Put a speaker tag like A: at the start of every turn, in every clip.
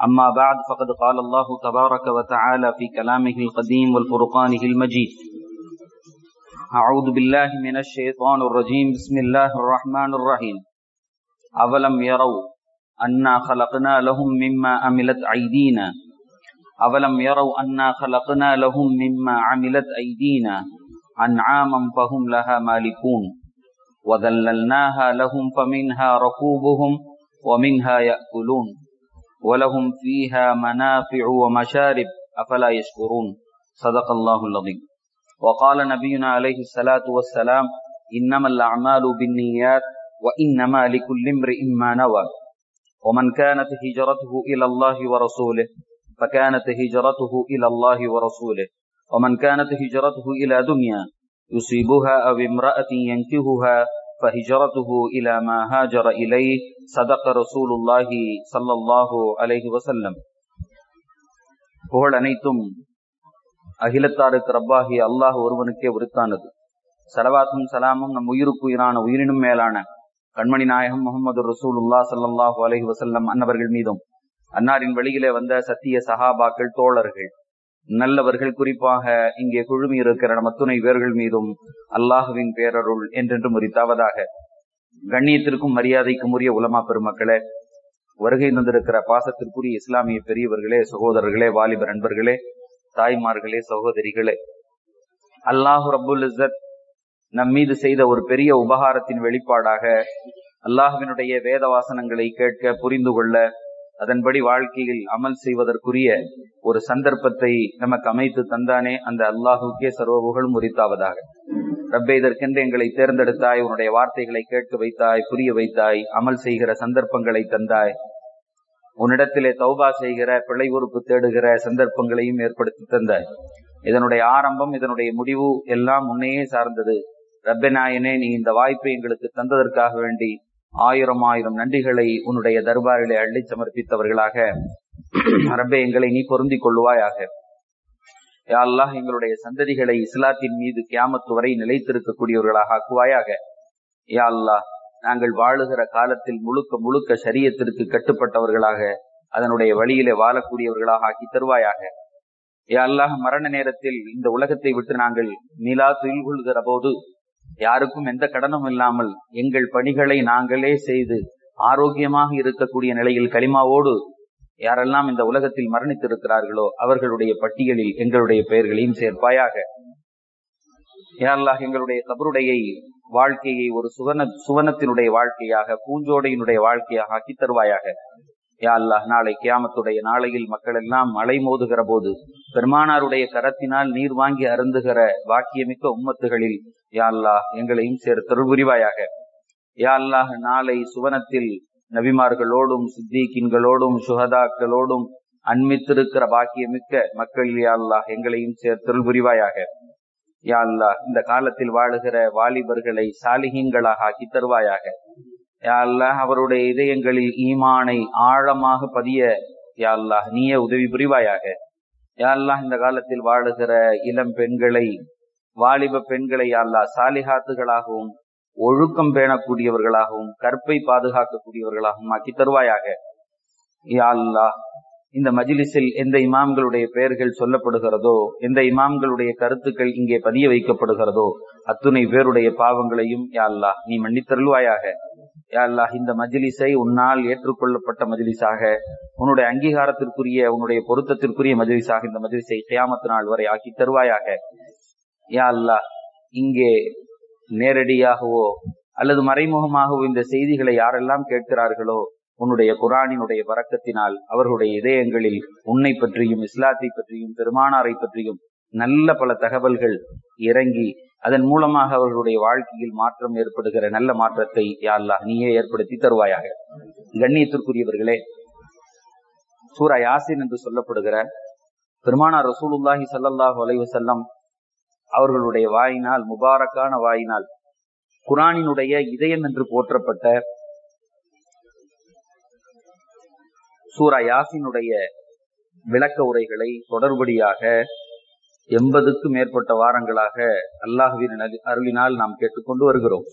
A: أما بعد فقد قال الله تبارك وتعالى في كلامه القديم والفرقانه المجيد أعوذ بالله من الشيطان الرجيم بسم الله الرحمن الرحيم أولم يروا أنا خلقنا لهم مما عملت أيدينا أولم يروا أنا خلقنا لهم مما عملت أيدينا أنعاما فهم لها مالكون وذللناها لهم فمنها ركوبهم ومنها يأكلون ولهم فيها منافع ومشارب أفلا يشكرون صدق الله العظيم وقال نبينا عليه الصلاة والسلام إنما الأعمال بالنيات وإنما لكل امرئ ما نوى ومن كانت هجرته إلى الله ورسوله فكانت هجرته إلى الله ورسوله ومن كانت هجرته إلى دنيا يصيبها أو امرأة ينكهها فهجرته إلى ما هاجر إليه صدق رسول الله صلى الله عليه وسلم புகழ் அனைத்தும் அகிலத்தாருக்கு ரப்பாகி அல்லாஹ் ஒருவனுக்கே உரித்தானது சலவாத்தும் சலாமும் நம் உயிருக்கு உயிரான உயிரினும் மேலான கண்மணி நாயகம் முகமது ரசூலுல்லா சல்லாஹூ அலஹி வசல்லம் அன்னவர்கள் மீதும் அன்னாரின் வழியிலே வந்த சத்திய சஹாபாக்கள் தோழர்கள் நல்லவர்கள் குறிப்பாக இங்கே குழுமி இருக்கிற நம்ம துணை வேர்கள் மீதும் அல்லாஹுவின் பேரருள் என்றென்று முறித்தாவதாக கண்ணியத்திற்கும் மரியாதைக்கும் உரிய உலமா பெருமக்களே வருகை தந்திருக்கிற பாசத்திற்குரிய இஸ்லாமிய பெரியவர்களே சகோதரர்களே வாலிபர் நண்பர்களே தாய்மார்களே சகோதரிகளே அல்லாஹு ரபுல் இசத் நம் மீது செய்த ஒரு பெரிய உபகாரத்தின் வெளிப்பாடாக அல்லாஹுவினுடைய வேத வாசனங்களை கேட்க புரிந்து கொள்ள அதன்படி வாழ்க்கையில் அமல் செய்வதற்குரிய ஒரு சந்தர்ப்பத்தை நமக்கு அமைத்து தந்தானே அந்த அல்லாஹுக்கே சர்வ புகழும் உரித்தாவதாக ரப்பே இதற்கென்று எங்களை தேர்ந்தெடுத்தாய் உன்னுடைய வார்த்தைகளை கேட்க வைத்தாய் புரிய வைத்தாய் அமல் செய்கிற சந்தர்ப்பங்களை தந்தாய் உன்னிடத்திலே தௌபா செய்கிற பிழை உறுப்பு தேடுகிற சந்தர்ப்பங்களையும் ஏற்படுத்தி தந்தாய் இதனுடைய ஆரம்பம் இதனுடைய முடிவு எல்லாம் உன்னையே சார்ந்தது ரப்பநாயனே நீ இந்த வாய்ப்பை எங்களுக்கு தந்ததற்காக வேண்டி ஆயிரம் ஆயிரம் நன்றிகளை உன்னுடைய தர்பாரிலே அள்ளி சமர்ப்பித்தவர்களாக ரப்பே எங்களை நீ பொருந்திக் கொள்வாயாக யாழ்லாஹ் எங்களுடைய சந்ததிகளை இஸ்லாத்தின் மீது கியாமத்து வரை நிலைத்திருக்கக்கூடியவர்களாக ஆக்குவாயாக யா அல்லாஹ் நாங்கள் வாழுகிற காலத்தில் முழுக்க முழுக்க சரியத்திற்கு கட்டுப்பட்டவர்களாக அதனுடைய வழியிலே வாழக்கூடியவர்களாக ஆக்கி தருவாயாக யா அல்லாஹ் மரண நேரத்தில் இந்த உலகத்தை விட்டு நாங்கள் மீளா துயில் கொள்கிற போது யாருக்கும் எந்த கடனும் இல்லாமல் எங்கள் பணிகளை நாங்களே செய்து ஆரோக்கியமாக இருக்கக்கூடிய நிலையில் களிமாவோடு யாரெல்லாம் இந்த உலகத்தில் மரணித்திருக்கிறார்களோ அவர்களுடைய பட்டியலில் எங்களுடைய பெயர்களையும் சேர்ப்பாயாக யாரெல்லாம் எங்களுடைய கபருடைய வாழ்க்கையை ஒரு சுவன சுவனத்தினுடைய வாழ்க்கையாக பூஞ்சோடையினுடைய வாழ்க்கையாக ஆக்கி தருவாயாக யா அல்லாஹ் நாளை கியாமத்துடைய நாளையில் மக்கள் எல்லாம் மழை மோதுகிற போது பெருமானாருடைய கரத்தினால் நீர் வாங்கி அருந்துகிற வாக்கியமிக்க உம்மத்துகளில் யா அல்லாஹ் எங்களையும் சேர்த்தருள் புரிவாயாக யா அல்லாஹ் நாளை சுவனத்தில் நபிமார்களோடும் சித்திகின்களோடும் சுகதாக்களோடும் அன்மித்திருக்கிற பாக்கியமிக்க மக்கள் யா அல்லாஹ் எங்களையும் சேர்த்தருள் புரிவாயாக யா அல்லாஹ் இந்த காலத்தில் வாழுகிற வாலிபர்களை சாலிகீன்களாக ஆக்கி தருவாயாக யா அல்லாஹ் அவருடைய இதயங்களில் ஈமானை ஆழமாக பதிய யா அல்லாஹ் நீயே உதவி புரிவாயாக யா அல்லாஹ் இந்த காலத்தில் வாழுகிற இளம் பெண்களை வாலிப பெண்களை யா அல்லாஹ் சாலிகாத்துகளாகவும் ஒழுக்கம் பேணக்கூடியவர்களாகவும் கற்பை பாதுகாக்கக்கூடியவர்களாகவும் ஆக்கி தருவாயாக யா அல்லாஹ் இந்த மஜிலிஸில் எந்த இமாம்களுடைய பெயர்கள் சொல்லப்படுகிறதோ எந்த இமாம்களுடைய கருத்துக்கள் இங்கே பதிய வைக்கப்படுகிறதோ அத்துணை பேருடைய பாவங்களையும் யா அல்லாஹ் நீ மன்னித்தருள்வாயாக யா அல்லாஹ் இந்த மஜிலிஸை உன்னால் ஏற்றுக்கொள்ளப்பட்ட மஜிலிஸாக உன்னுடைய அங்கீகாரத்திற்குரிய உன்னுடைய பொருத்தத்திற்குரிய மஜிலிஸாக இந்த மஜிலிஸை கியாமத்து நாள் வரை ஆக்கி தருவாயாக யா அல்லாஹ் இங்கே நேரடியாகவோ அல்லது மறைமுகமாகவோ இந்த செய்திகளை யாரெல்லாம் கேட்கிறார்களோ உன்னுடைய குரானினுடைய வரக்கத்தினால் அவர்களுடைய இதயங்களில் உன்னை பற்றியும் இஸ்லாத்தை பற்றியும் பெருமானாரை பற்றியும் நல்ல பல தகவல்கள் இறங்கி அதன் மூலமாக அவர்களுடைய வாழ்க்கையில் மாற்றம் ஏற்படுகிற நல்ல மாற்றத்தை யாழ்லா நீயே ஏற்படுத்தி தருவாயாக கண்ணியத்திற்குரியவர்களே சூரா யாசின் என்று சொல்லப்படுகிற பெருமானார் ரசூலுல்லாஹி சல்லாஹூ அலைவசல்லம் அவர்களுடைய வாயினால் முபாரக்கான வாயினால் குரானினுடைய இதயம் என்று போற்றப்பட்ட சூரா யாசினுடைய விளக்க உரைகளை தொடர்படியாக எண்பதுக்கும் மேற்பட்ட வாரங்களாக அல்லாஹுவின் அருளினால் நாம் கேட்டுக்கொண்டு வருகிறோம்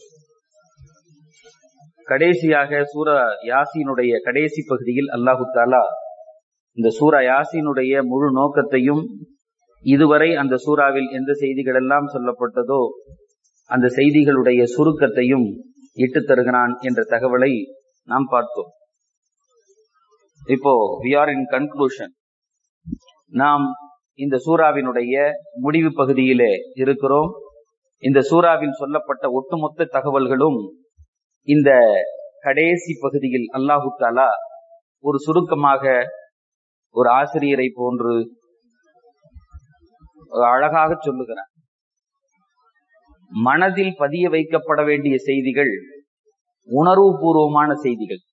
A: கடைசியாக சூர யாசினுடைய கடைசி பகுதியில் அல்லாஹு தாலா இந்த சூரா யாசினுடைய முழு நோக்கத்தையும் இதுவரை அந்த சூறாவில் எந்த செய்திகள் எல்லாம் சொல்லப்பட்டதோ அந்த செய்திகளுடைய சுருக்கத்தையும் இட்டு தருகிறான் என்ற தகவலை நாம் பார்த்தோம் இப்போ வி ஆர் இன் கன்க்ளூஷன் நாம் இந்த சூறாவினுடைய முடிவு பகுதியிலே இருக்கிறோம் இந்த சூறாவில் சொல்லப்பட்ட ஒட்டுமொத்த தகவல்களும் இந்த கடைசி பகுதியில் அல்லாஹு தாலா ஒரு சுருக்கமாக ஒரு ஆசிரியரை போன்று அழகாக சொல்லுகிறார் மனதில் பதிய வைக்கப்பட வேண்டிய செய்திகள் உணர்வுபூர்வமான செய்திகள்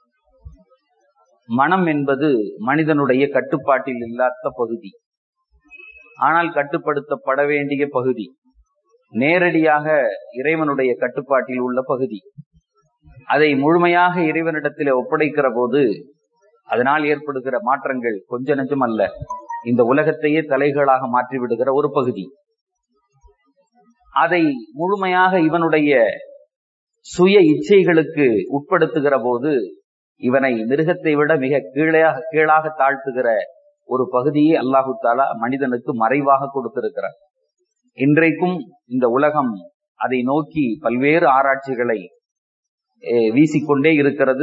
A: மனம் என்பது மனிதனுடைய கட்டுப்பாட்டில் இல்லாத பகுதி ஆனால் கட்டுப்படுத்தப்பட வேண்டிய பகுதி நேரடியாக இறைவனுடைய கட்டுப்பாட்டில் உள்ள பகுதி அதை முழுமையாக இறைவனிடத்தில் ஒப்படைக்கிற போது அதனால் ஏற்படுகிற மாற்றங்கள் கொஞ்ச நெஞ்சம் அல்ல இந்த உலகத்தையே தலைகளாக மாற்றிவிடுகிற ஒரு பகுதி அதை முழுமையாக இவனுடைய சுய இச்சைகளுக்கு உட்படுத்துகிற போது இவனை மிருகத்தை விட மிக கீழாக கீழாக தாழ்த்துகிற ஒரு பகுதியை அல்லாஹு தாலா மனிதனுக்கு மறைவாக கொடுத்திருக்கிறார் இன்றைக்கும் இந்த உலகம் அதை நோக்கி பல்வேறு ஆராய்ச்சிகளை வீசிக்கொண்டே இருக்கிறது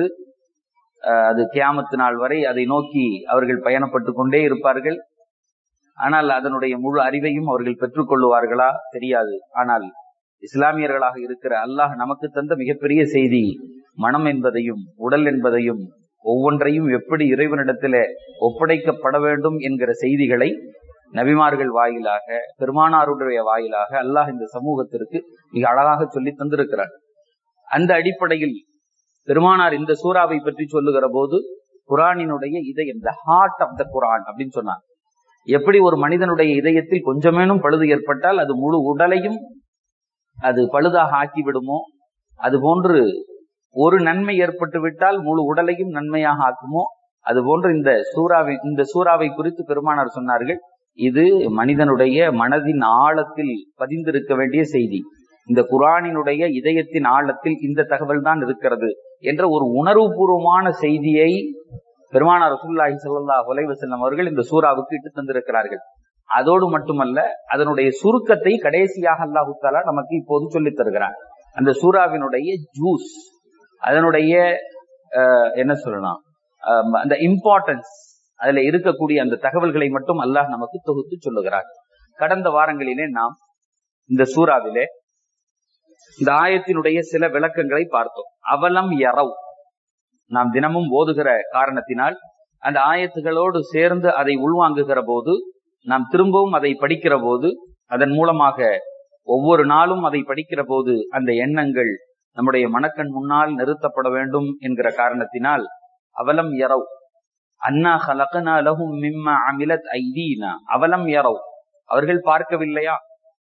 A: அது கியாமத்து நாள் வரை அதை நோக்கி அவர்கள் பயணப்பட்டு கொண்டே இருப்பார்கள் ஆனால் அதனுடைய முழு அறிவையும் அவர்கள் பெற்றுக்கொள்ளுவார்களா தெரியாது ஆனால் இஸ்லாமியர்களாக இருக்கிற அல்லாஹ் நமக்கு தந்த மிகப்பெரிய செய்தி மனம் என்பதையும் உடல் என்பதையும் ஒவ்வொன்றையும் எப்படி இறைவனிடத்தில ஒப்படைக்கப்பட வேண்டும் என்கிற செய்திகளை நபிமார்கள் வாயிலாக பெருமானாருடைய வாயிலாக அல்லாஹ் இந்த சமூகத்திற்கு மிக அழகாக சொல்லி தந்திருக்கிறார் அந்த அடிப்படையில் பெருமானார் இந்த சூறாவை பற்றி சொல்லுகிற போது குரானினுடைய இதயம் த ஹார்ட் ஆஃப் த குரான் அப்படின்னு சொன்னார் எப்படி ஒரு மனிதனுடைய இதயத்தில் கொஞ்சமேனும் பழுது ஏற்பட்டால் அது முழு உடலையும் அது பழுதாக ஆக்கி விடுமோ அது போன்று ஒரு நன்மை ஏற்பட்டு விட்டால் முழு உடலையும் நன்மையாக ஆக்குமோ அது போன்று இந்த சூறாவை இந்த சூறாவை குறித்து பெருமானார் சொன்னார்கள் இது மனிதனுடைய மனதின் ஆழத்தில் பதிந்திருக்க வேண்டிய செய்தி இந்த குரானினுடைய இதயத்தின் ஆழத்தில் இந்த தகவல் தான் இருக்கிறது என்ற ஒரு உணர்வுபூர்வமான செய்தியை பெருமானார் ரசூல்லாஹி சல்லா செல்லம் அவர்கள் இந்த சூறாவுக்கு இட்டு தந்திருக்கிறார்கள் அதோடு மட்டுமல்ல அதனுடைய சுருக்கத்தை கடைசியாக அல்லாஹு தாலா நமக்கு இப்போது சொல்லித் தருகிறார் அந்த சூறாவினுடைய ஜூஸ் அதனுடைய என்ன சொல்லலாம் அந்த இம்பார்ட்டன்ஸ் அதுல இருக்கக்கூடிய அந்த தகவல்களை மட்டும் அல்லாஹ் நமக்கு தொகுத்து சொல்லுகிறார் கடந்த வாரங்களிலே நாம் இந்த சூறாவிலே இந்த ஆயத்தினுடைய சில விளக்கங்களை பார்த்தோம் அவலம் யரவ் நாம் தினமும் ஓதுகிற காரணத்தினால் அந்த ஆயத்துகளோடு சேர்ந்து அதை உள்வாங்குகிற போது நாம் திரும்பவும் அதை படிக்கிற போது அதன் மூலமாக ஒவ்வொரு நாளும் அதை படிக்கிற போது அந்த எண்ணங்கள் நம்முடைய மனக்கண் முன்னால் நிறுத்தப்பட வேண்டும் என்கிற காரணத்தினால் அவலம் யரவ் அண்ணா ஹலகனா லஹும் மிம்ம அமிலத் ஐதீனா அவலம் யரவ் அவர்கள் பார்க்கவில்லையா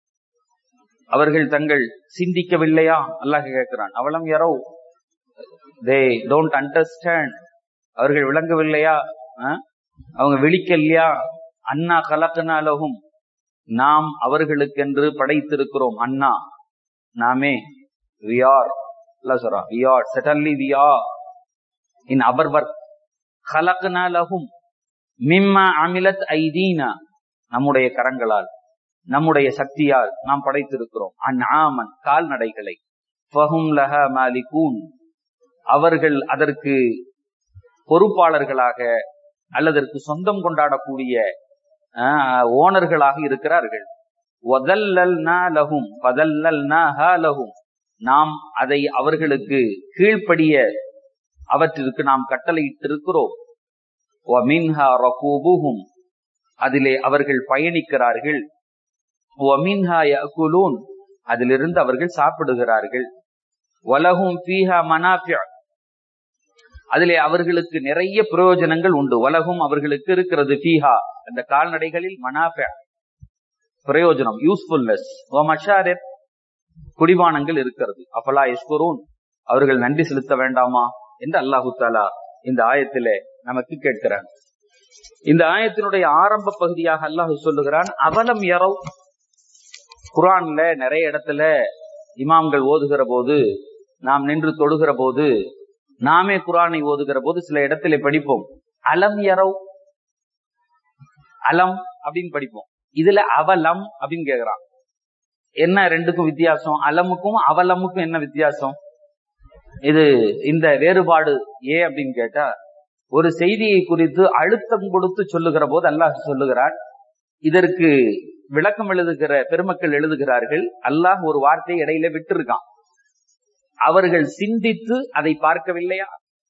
A: அவர்கள் தங்கள் சிந்திக்கவில்லையா அல்லாஹ் கேட்கிறான் அவலம் யரவ் தே டோன்ட் அண்டர்ஸ்டாண்ட் அவர்கள் விளங்கவில்லையா அவங்க விழிக்கலையா அண்ணா கலக்கனாலகும் நாம் அவர்களுக்கென்று படைத்திருக்கிறோம் அண்ணா நாமே வி ஆர் சொல்றோம் we are certainly we are in our work கலக்கனாலகும் மிம்ம அமிலத் ஐதீனா நம்முடைய கரங்களால் நம்முடைய சக்தியால் நாம் படைத்திருக்கிறோம் அந்நாமன் கால்நடைகளை ஃபஹும் லஹ மாலிகூன் அவர்கள் அதற்கு பொறுப்பாளர்களாக அல்லதற்கு சொந்தம் கொண்டாடக்கூடிய ஓனர்களாக இருக்கிறார்கள் நாம் அதை அவர்களுக்கு கீழ்ப்படிய அவற்றிற்கு நாம் கட்டளையிட்டிருக்கிறோம் அதிலே அவர்கள் பயணிக்கிறார்கள் அதிலிருந்து அவர்கள் சாப்பிடுகிறார்கள் வலகும் பீஹா மனாஃபியா அதிலே அவர்களுக்கு நிறைய பிரயோஜனங்கள் உண்டு உலகும் அவர்களுக்கு இருக்கிறது பீஹா அந்த கால்நடைகளில் மனாஃபியா பிரயோஜனம் யூஸ்ஃபுல்னஸ் குடிபானங்கள் இருக்கிறது அப்பலா எஸ்குரூன் அவர்கள் நன்றி செலுத்த வேண்டாமா என்று அல்லாஹு தாலா இந்த ஆயத்திலே நமக்கு கேட்கிறான் இந்த ஆயத்தினுடைய ஆரம்ப பகுதியாக அல்லாஹு சொல்லுகிறான் அவலம் எரவ் குரான்ல நிறைய இடத்துல இமாம்கள் ஓதுகிற போது நாம் நின்று தொழுகிற போது நாமே குரானை ஓதுகிற போது சில இடத்துல படிப்போம் அலம் எரவ் அலம் அப்படின்னு படிப்போம் இதுல அவலம் அப்படின்னு கேக்குறான் என்ன ரெண்டுக்கும் வித்தியாசம் அலமுக்கும் அவலமுக்கும் என்ன வித்தியாசம் இது இந்த வேறுபாடு ஏன் அப்படின்னு கேட்டா ஒரு செய்தியை குறித்து அழுத்தம் கொடுத்து சொல்லுகிற போது அல்லாஹ் சொல்லுகிறான் இதற்கு விளக்கம் எழுதுகிற பெருமக்கள் எழுதுகிறார்கள் அல்லாஹ் ஒரு வார்த்தையை இடையில விட்டிருக்கான் அவர்கள் சிந்தித்து அதை பார்க்கவில்லையா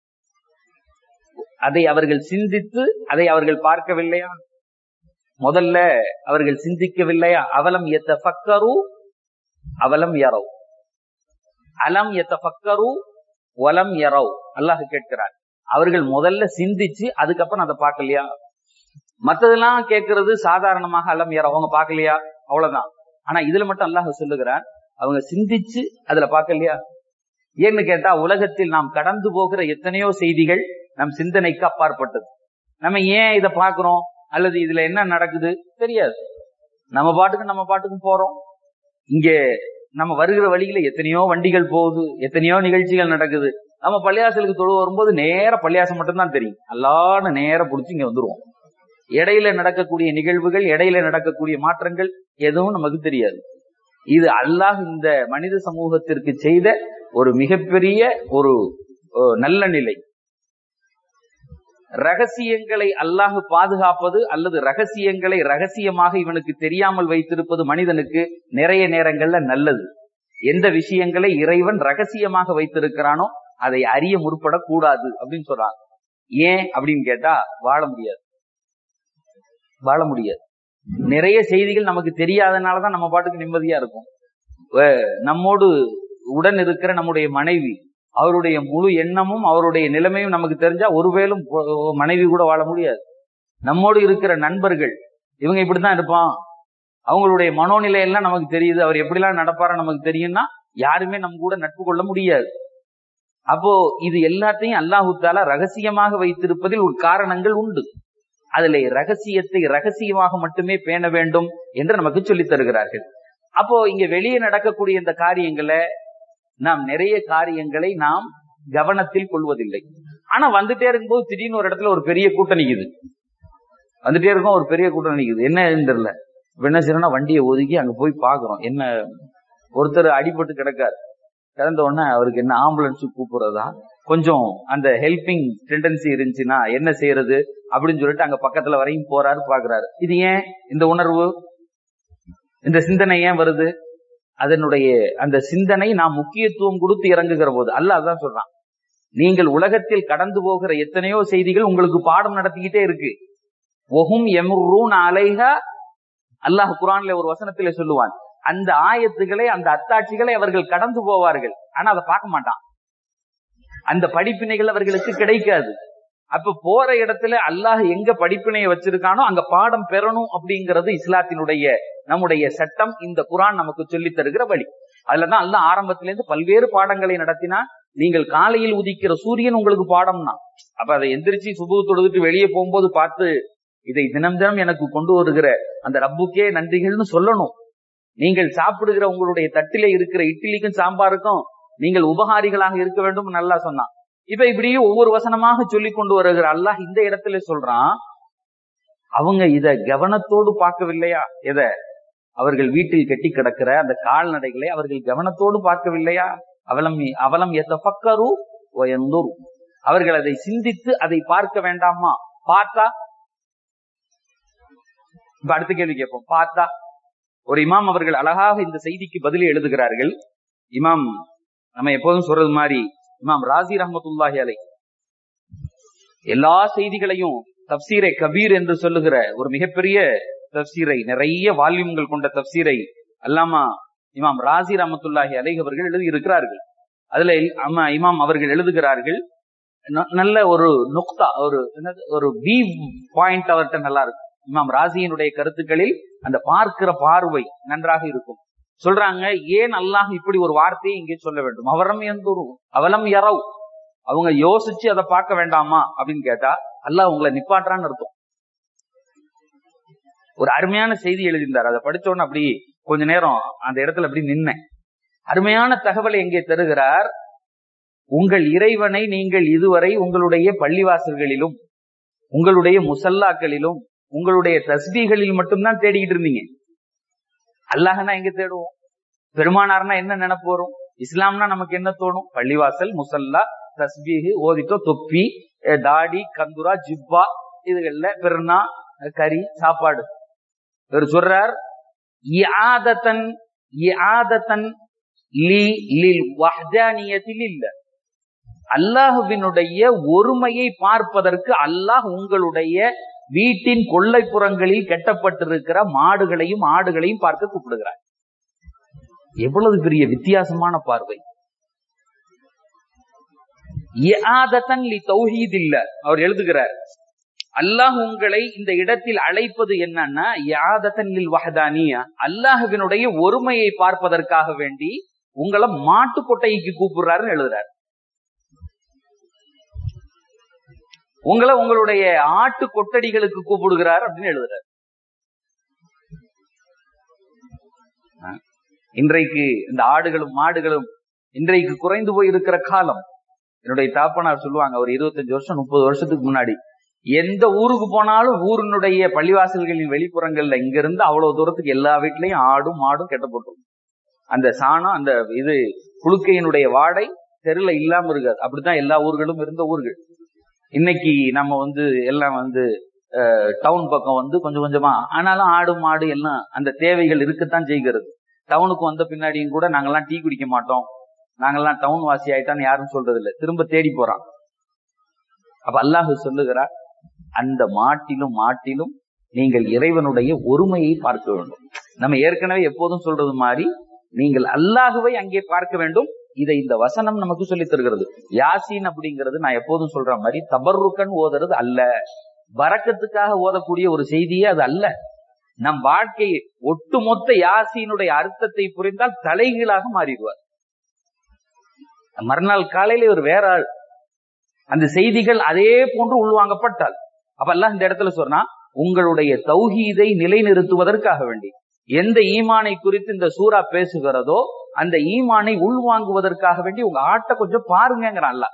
A: அதை அவர்கள் சிந்தித்து அதை அவர்கள் பார்க்கவில்லையா முதல்ல அவர்கள் சிந்திக்கவில்லையா அவலம் எத்த பக்கரு அவலம் யரவ் அலம் எத்த பக்கரு வலம் யரவ் அல்லாஹ் கேட்கிறார் அவர்கள் முதல்ல சிந்திச்சு அதுக்கப்புறம் அதை பார்க்கலையா மத்ததெல்லாம் கேட்கறது சாதாரணமாக அலம் யரவ் அவங்க பார்க்கலையா அவ்வளவுதான் ஆனா இதுல மட்டும் அல்லாஹ் சொல்லுகிறார் அவங்க சிந்திச்சு அதுல பார்க்கலையா ஏன்னு கேட்டா உலகத்தில் நாம் கடந்து போகிற எத்தனையோ செய்திகள் நம் சிந்தனைக்கு அப்பாற்பட்டது நம்ம ஏன் இதை பாக்குறோம் அல்லது இதுல என்ன நடக்குது தெரியாது நம்ம பாட்டுக்கு நம்ம பாட்டுக்கும் போறோம் இங்க நம்ம வருகிற வழியில எத்தனையோ வண்டிகள் போகுது எத்தனையோ நிகழ்ச்சிகள் நடக்குது நம்ம பள்ளியாசலுக்கு தொழு வரும்போது நேர பள்ளியாசம் மட்டும்தான் தெரியும் எல்லாரும் நேர புடிச்சு இங்க வந்துருவோம் இடையில நடக்கக்கூடிய நிகழ்வுகள் இடையில நடக்கக்கூடிய மாற்றங்கள் எதுவும் நமக்கு தெரியாது இது அல்லாஹ் இந்த மனித சமூகத்திற்கு செய்த ஒரு மிகப்பெரிய ஒரு நல்ல நிலை ரகசியங்களை அல்லாஹ் பாதுகாப்பது அல்லது ரகசியங்களை ரகசியமாக இவனுக்கு தெரியாமல் வைத்திருப்பது மனிதனுக்கு நிறைய நேரங்கள்ல நல்லது எந்த விஷயங்களை இறைவன் ரகசியமாக வைத்திருக்கிறானோ அதை அறிய முற்படக்கூடாது அப்படின்னு சொல்றாங்க ஏன் அப்படின்னு கேட்டா வாழ முடியாது வாழ முடியாது நிறைய செய்திகள் நமக்கு தெரியாதனாலதான் நம்ம பாட்டுக்கு நிம்மதியா இருக்கும் நம்மோடு உடன் இருக்கிற நம்முடைய மனைவி அவருடைய முழு எண்ணமும் அவருடைய நிலைமையும் நமக்கு தெரிஞ்சா ஒருவேளும் மனைவி கூட வாழ முடியாது நம்மோடு இருக்கிற நண்பர்கள் இவங்க இப்படித்தான் இருப்பான் அவங்களுடைய மனோநிலை எல்லாம் நமக்கு தெரியுது அவர் எப்படிலாம் நடப்பாரு நமக்கு தெரியும்னா யாருமே நம்ம கூட நட்பு கொள்ள முடியாது அப்போ இது எல்லாத்தையும் அல்லாஹு தாலா ரகசியமாக வைத்திருப்பதில் ஒரு காரணங்கள் உண்டு அதுல ரகசியத்தை ரகசியமாக மட்டுமே பேண வேண்டும் என்று நமக்கு சொல்லித் தருகிறார்கள் அப்போ இங்க வெளியே நடக்கக்கூடிய இந்த காரியங்களை நாம் நிறைய காரியங்களை நாம் கவனத்தில் கொள்வதில்லை ஆனா வந்துட்டே இருக்கும்போது திடீர்னு ஒரு இடத்துல ஒரு பெரிய கூட்டம் நிக்குது வந்துட்டே இருக்கும் ஒரு பெரிய கூட்டம் நிக்குது என்ன தெரியல இப்ப என்ன செய்யறோம்னா வண்டியை ஒதுக்கி அங்க போய் பாக்குறோம் என்ன ஒருத்தர் அடிபட்டு கிடக்காரு கிடந்த உடனே அவருக்கு என்ன ஆம்புலன்ஸ் கூப்பிடுறதா கொஞ்சம் அந்த ஹெல்பிங் டெண்டன்சி இருந்துச்சுன்னா என்ன செய்யறது அப்படின்னு சொல்லிட்டு அங்க பக்கத்துல வரையும் போறாரு பாக்குறாரு இது ஏன் இந்த உணர்வு இந்த சிந்தனை ஏன் வருது அதனுடைய அந்த சிந்தனை நாம் முக்கியத்துவம் கொடுத்து இறங்குகிற போது அல்ல அதான் சொல்றான் நீங்கள் உலகத்தில் கடந்து போகிற எத்தனையோ செய்திகள் உங்களுக்கு பாடம் நடத்திக்கிட்டே இருக்கு ஒஹும் எமுரூன் அலைஹா அல்லாஹ் குரான்ல ஒரு வசனத்திலே சொல்லுவான் அந்த ஆயத்துக்களை அந்த அத்தாட்சிகளை அவர்கள் கடந்து போவார்கள் ஆனா அதை பார்க்க மாட்டான் அந்த படிப்பினைகள் அவர்களுக்கு கிடைக்காது அப்ப போற இடத்துல அல்லாஹ் எங்க படிப்பினையை வச்சிருக்கானோ அங்க பாடம் பெறணும் அப்படிங்கிறது இஸ்லாத்தினுடைய நம்முடைய சட்டம் இந்த குரான் நமக்கு சொல்லி தருகிற வழி அதுலதான் அல்லாஹ் ஆரம்பத்திலேருந்து பல்வேறு பாடங்களை நடத்தினா நீங்கள் காலையில் உதிக்கிற சூரியன் உங்களுக்கு பாடம்னா அப்ப அதை எந்திரிச்சு சுபு தொழுதுட்டு வெளியே போகும்போது பார்த்து இதை தினம் தினம் எனக்கு கொண்டு வருகிற அந்த ரப்புக்கே நன்றிகள்னு சொல்லணும் நீங்கள் சாப்பிடுகிற உங்களுடைய தட்டிலே இருக்கிற இட்லிக்கும் சாம்பாருக்கும் நீங்கள் உபகாரிகளாக இருக்க வேண்டும் நல்லா சொன்னான் இப்ப இப்படியே ஒவ்வொரு வசனமாக சொல்லி கொண்டு வருகிற அல்லாஹ் இந்த இடத்துல சொல்றான் அவங்க இத கவனத்தோடு பார்க்கவில்லையா எத அவர்கள் வீட்டில் கட்டி கிடக்கிற அந்த கால்நடைகளை அவர்கள் கவனத்தோடு பார்க்கவில்லையா அவலம் அவலம் எத்த பக்கரு அவர்கள் அதை சிந்தித்து அதை பார்க்க வேண்டாமா பார்த்தா இப்ப அடுத்த கேள்வி கேட்போம் பார்த்தா ஒரு இமாம் அவர்கள் அழகாக இந்த செய்திக்கு பதிலை எழுதுகிறார்கள் இமாம் நம்ம எப்போதும் சொல்றது மாதிரி இமாம் ராசி ரஹமத்துல்லாஹி அலை எல்லா செய்திகளையும் தப்சீரை கபீர் என்று சொல்லுகிற ஒரு மிகப்பெரிய தப்சீரை நிறைய வால்யூம்கள் கொண்ட தப்சீரை அல்லாமா இமாம் ராசி ரஹமத்துல்லாஹி அலை அவர்கள் எழுதி இருக்கிறார்கள் அதுல அம்மா இமாம் அவர்கள் எழுதுகிறார்கள் நல்ல ஒரு நுக்தா ஒரு ஒரு பி பாயிண்ட் அவர்கிட்ட நல்லா இருக்கும் இமாம் ராசியினுடைய கருத்துக்களில் அந்த பார்க்கிற பார்வை நன்றாக இருக்கும் சொல்றாங்க ஏன் அல்லாஹ் இப்படி ஒரு வார்த்தையை இங்கே சொல்ல வேண்டும் அவரம் எந்தொரு அவலம் யரவ் அவங்க யோசிச்சு அதை பார்க்க வேண்டாமா அப்படின்னு கேட்டா அல்லாஹ் உங்களை நிப்பாட்டுறான்னு அர்த்தம் ஒரு அருமையான செய்தி எழுதியிருந்தார் அதை படிச்சோன்னு அப்படி கொஞ்ச நேரம் அந்த இடத்துல அப்படி நின்னேன் அருமையான தகவலை எங்கே தருகிறார் உங்கள் இறைவனை நீங்கள் இதுவரை உங்களுடைய பள்ளிவாசல்களிலும் உங்களுடைய முசல்லாக்களிலும் உங்களுடைய தஸ்பீகளில் மட்டும்தான் தேடிக்கிட்டு இருந்தீங்க அல்லாஹ்னா எங்க தேடுவோம் பெருமானார்னா என்ன நினைப்பு வரும் இஸ்லாம்னா நமக்கு என்ன தோணும் பள்ளிவாசல் முசல்லா தஸ்பீஹ் ஓதிட்டோ தொப்பி அஹ் தாடி கந்துரா ஜிப்பா இதுகள்ல பெருநா கறி சாப்பாடு இவர் சொல்றார் இஆதத்தன் இஆதத்தன் லி லில் வஹ்தானியத்தில் இல்ல அல்லாஹுவினுடைய ஒருமையை பார்ப்பதற்கு அல்லாஹ் உங்களுடைய வீட்டின் கொள்ளைப்புறங்களில் கட்டப்பட்டிருக்கிற மாடுகளையும் ஆடுகளையும் பார்க்க கூப்பிடுகிறார் எவ்வளவு பெரிய வித்தியாசமான பார்வை இஆதத்தன் லி தௌஹீத் இல்ல அவர் எழுதுகிறார் அல்லாஹ் உங்களை இந்த இடத்தில் அழைப்பது என்னன்னா யாதத்தன் லில் வஹதானியா அல்லாஹுவினுடைய ஒருமையை பார்ப்பதற்காக வேண்டி உங்களை மாட்டு கொட்டைக்கு கூப்பிடுறாருன்னு எழுதுறாரு உங்களை உங்களுடைய ஆட்டு கொட்டடிகளுக்கு கூப்பிடுகிறார் அப்படின்னு எழுதுறாரு ஆ? இன்றைக்கு இந்த ஆடுகளும் மாடுகளும் இன்றைக்கு குறைந்து போய் இருக்கிற காலம் என்னுடைய தாப்பனார் சொல்லுவாங்க ஒரு இருபத்தஞ்சு வருஷம் முப்பது வருஷத்துக்கு முன்னாடி எந்த ஊருக்கு போனாலும் ஊரினுடைய பள்ளிவாசல்களின் வெளிப்புறங்கள்ல இங்க இருந்து அவ்வளவு தூரத்துக்கு எல்லா வீட்லயும் ஆடும் மாடும் கெட்டப்பட்டிருக்கும் அந்த சாணம் அந்த இது புழுக்கையினுடைய வாடை தெருல இல்லாம இருக்காது அப்படித்தான் எல்லா ஊர்களும் இருந்த ஊர்கள் இன்னைக்கு நம்ம வந்து எல்லாம் வந்து டவுன் பக்கம் வந்து கொஞ்சம் கொஞ்சமா ஆனாலும் ஆடு மாடு எல்லாம் அந்த தேவைகள் இருக்கத்தான் செய்கிறது டவுனுக்கு வந்த பின்னாடியும் கூட நாங்கெல்லாம் டீ குடிக்க மாட்டோம் நாங்கெல்லாம் டவுன் வாசி ஆயிட்டான்னு யாரும் சொல்றது இல்ல திரும்ப தேடி போறான் அப்ப அல்லாஹு சொல்லுகிறார் அந்த மாட்டிலும் மாட்டிலும் நீங்கள் இறைவனுடைய ஒருமையை பார்க்க வேண்டும் நம்ம ஏற்கனவே எப்போதும் சொல்றது மாதிரி நீங்கள் அல்லாஹுவை அங்கே பார்க்க வேண்டும் இதை இந்த வசனம் நமக்கு சொல்லித் தருகிறது யாசீன் அப்படிங்கிறது நான் எப்போதும் சொல்ற மாதிரி தபர்ருக்கன் ஓதுறது அல்ல வரக்கத்துக்காக ஓதக்கூடிய ஒரு செய்தியே அது அல்ல நம் வாழ்க்கை ஒட்டுமொத்த யாசீனுடைய அர்த்தத்தை புரிந்தால் தலைகீழாக மாறிடுவார் மறுநாள் காலையில ஒரு வேற ஆள் அந்த செய்திகள் அதே போன்று உள்வாங்கப்பட்டால் அப்ப எல்லாம் இந்த இடத்துல சொன்னா உங்களுடைய தௌஹீதை நிலைநிறுத்துவதற்காக வேண்டி எந்த ஈமானை குறித்து இந்த சூரா பேசுகிறதோ அந்த ஈமானை உள்வாங்குவதற்காக வேண்டி உங்க ஆட்டை கொஞ்சம் பாருங்கிறான் அல்ல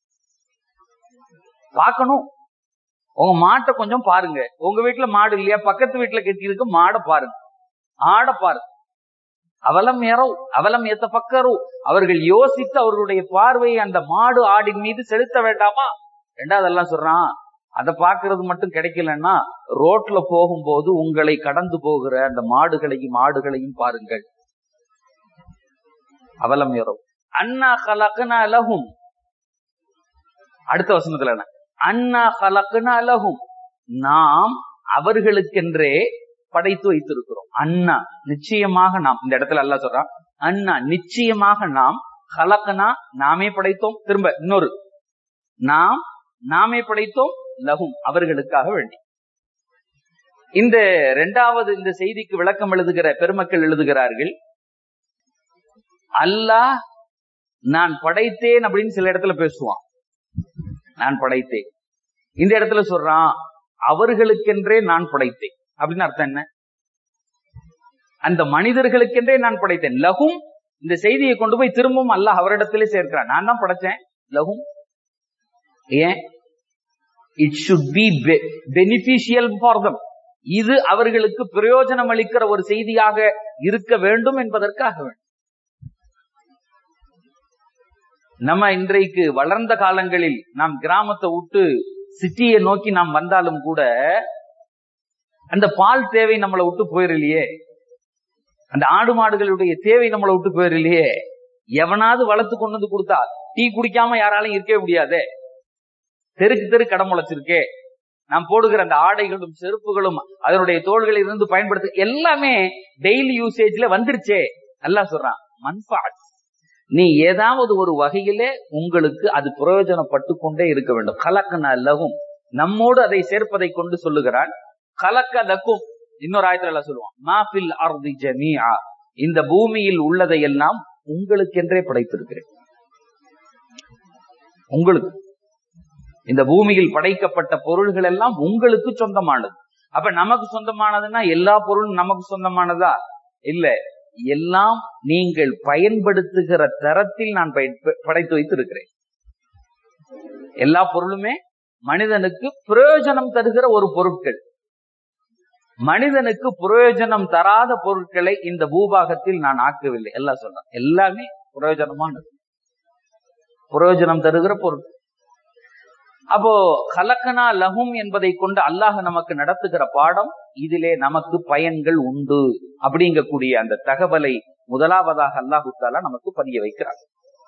A: பார்க்கணும் உங்க மாட்டை கொஞ்சம் பாருங்க உங்க வீட்டுல மாடு இல்லையா பக்கத்து வீட்டுல கட்டி இருக்கு மாடை பாருங்க ஆடை பாருங்க அவலம் ஏறோ அவலம் ஏத்த பக்கரோ அவர்கள் யோசித்து அவர்களுடைய பார்வையை அந்த மாடு ஆடின் மீது செலுத்த வேண்டாமா ரெண்டாவது எல்லாம் சொல்றான் அதை பாக்குறது மட்டும் கிடைக்கலன்னா ரோட்ல போகும்போது உங்களை கடந்து போகிற அந்த மாடுகளையும் ஆடுகளையும் பாருங்கள் அவலம் ஏறோ அண்ணா கலக்கனா லகும் அடுத்த வசனத்துல என்ன அண்ணா கலக்கனா லகும் நாம் அவர்களுக்கென்றே படைத்து வைத்திருக்கிறோம் அண்ணா நிச்சயமாக நாம் இந்த இடத்துல அல்ல சொல்றான் அண்ணா நிச்சயமாக நாம் கலக்கனா நாமே படைத்தோம் திரும்ப இன்னொரு நாம் நாமே படைத்தோம் லகும் அவர்களுக்காக வேண்டி இந்த இரண்டாவது இந்த செய்திக்கு விளக்கம் எழுதுகிற பெருமக்கள் எழுதுகிறார்கள் அல்லாஹ் நான் படைத்தேன் அப்படின்னு சில இடத்துல பேசுவான் நான் படைத்தேன் இந்த இடத்துல சொல்றான் அவர்களுக்கென்றே நான் படைத்தேன் அப்படின்னு அர்த்தம் என்ன அந்த மனிதர்களுக்கென்றே நான் படைத்தேன் லகும் இந்த செய்தியை கொண்டு போய் திரும்பவும் அல்லாஹ் அவரிடத்திலே சேர்க்கிறான் நான் தான் படைச்சேன் லகும் and it should be beneficial for them இது அவர்களுக்கு பிரயோஜனம் அளிக்கிற ஒரு செய்தியாக இருக்க வேண்டும் என்பதற்காக வேண்டும் நம்ம இன்றைக்கு வளர்ந்த காலங்களில் நாம் கிராமத்தை விட்டு சிட்டியை நோக்கி நாம் வந்தாலும் கூட அந்த பால் தேவை நம்மளை விட்டு போயிடலையே அந்த ஆடு மாடுகளுடைய தேவை நம்மளை விட்டு போயிடலையே எவனாவது வளர்த்து கொண்டு வந்து கொடுத்தா டீ குடிக்காம யாராலையும் இருக்கவே முடியாதே தெருக்கு தெரு கடை முளைச்சிருக்கே நாம் போடுகிற அந்த ஆடைகளும் செருப்புகளும் அதனுடைய தோள்களில் இருந்து பயன்படுத்த எல்லாமே டெய்லி யூசேஜ்ல வந்துருச்சே நல்லா சொல்றான் மன்பாட் நீ ஏதாவது ஒரு வகையிலே உங்களுக்கு அது பிரயோஜனப்பட்டு கொண்டே இருக்க வேண்டும் கலக்கன லகும் நம்மோடு அதை சேர்ப்பதை கொண்டு சொல்லுகிறான் கலக்க லக்கும் இன்னொரு ஆயத்துல எல்லாம் சொல்லுவான் மாஃபில் அர்தி ஜமீஆ இந்த பூமியில் உள்ளதை எல்லாம் உங்களுக்கென்றே படைத்திருக்கிறேன் உங்களுக்கு இந்த பூமியில் படைக்கப்பட்ட பொருள்கள் எல்லாம் உங்களுக்கு சொந்தமானது அப்ப நமக்கு சொந்தமானதுன்னா எல்லா பொருளும் நமக்கு சொந்தமானதா இல்ல எல்லாம் நீங்கள் பயன்படுத்துகிற தரத்தில் நான் படைத்து வைத்து இருக்கிறேன் எல்லா பொருளுமே மனிதனுக்கு பிரயோஜனம் தருகிற ஒரு பொருட்கள் மனிதனுக்கு பிரயோஜனம் தராத பொருட்களை இந்த பூபாகத்தில் நான் ஆக்கவில்லை எல்லாம் சொல்றேன் எல்லாமே பிரயோஜனமானது பிரயோஜனம் தருகிற பொருள் அப்போ கலக்கனா லகும் என்பதை கொண்டு அல்லாஹ் நமக்கு நடத்துகிற பாடம் இதிலே நமக்கு பயன்கள் உண்டு அப்படிங்கக்கூடிய அந்த தகவலை முதலாவதாக அல்லாஹு தாலா நமக்கு பதிய வைக்கிறார்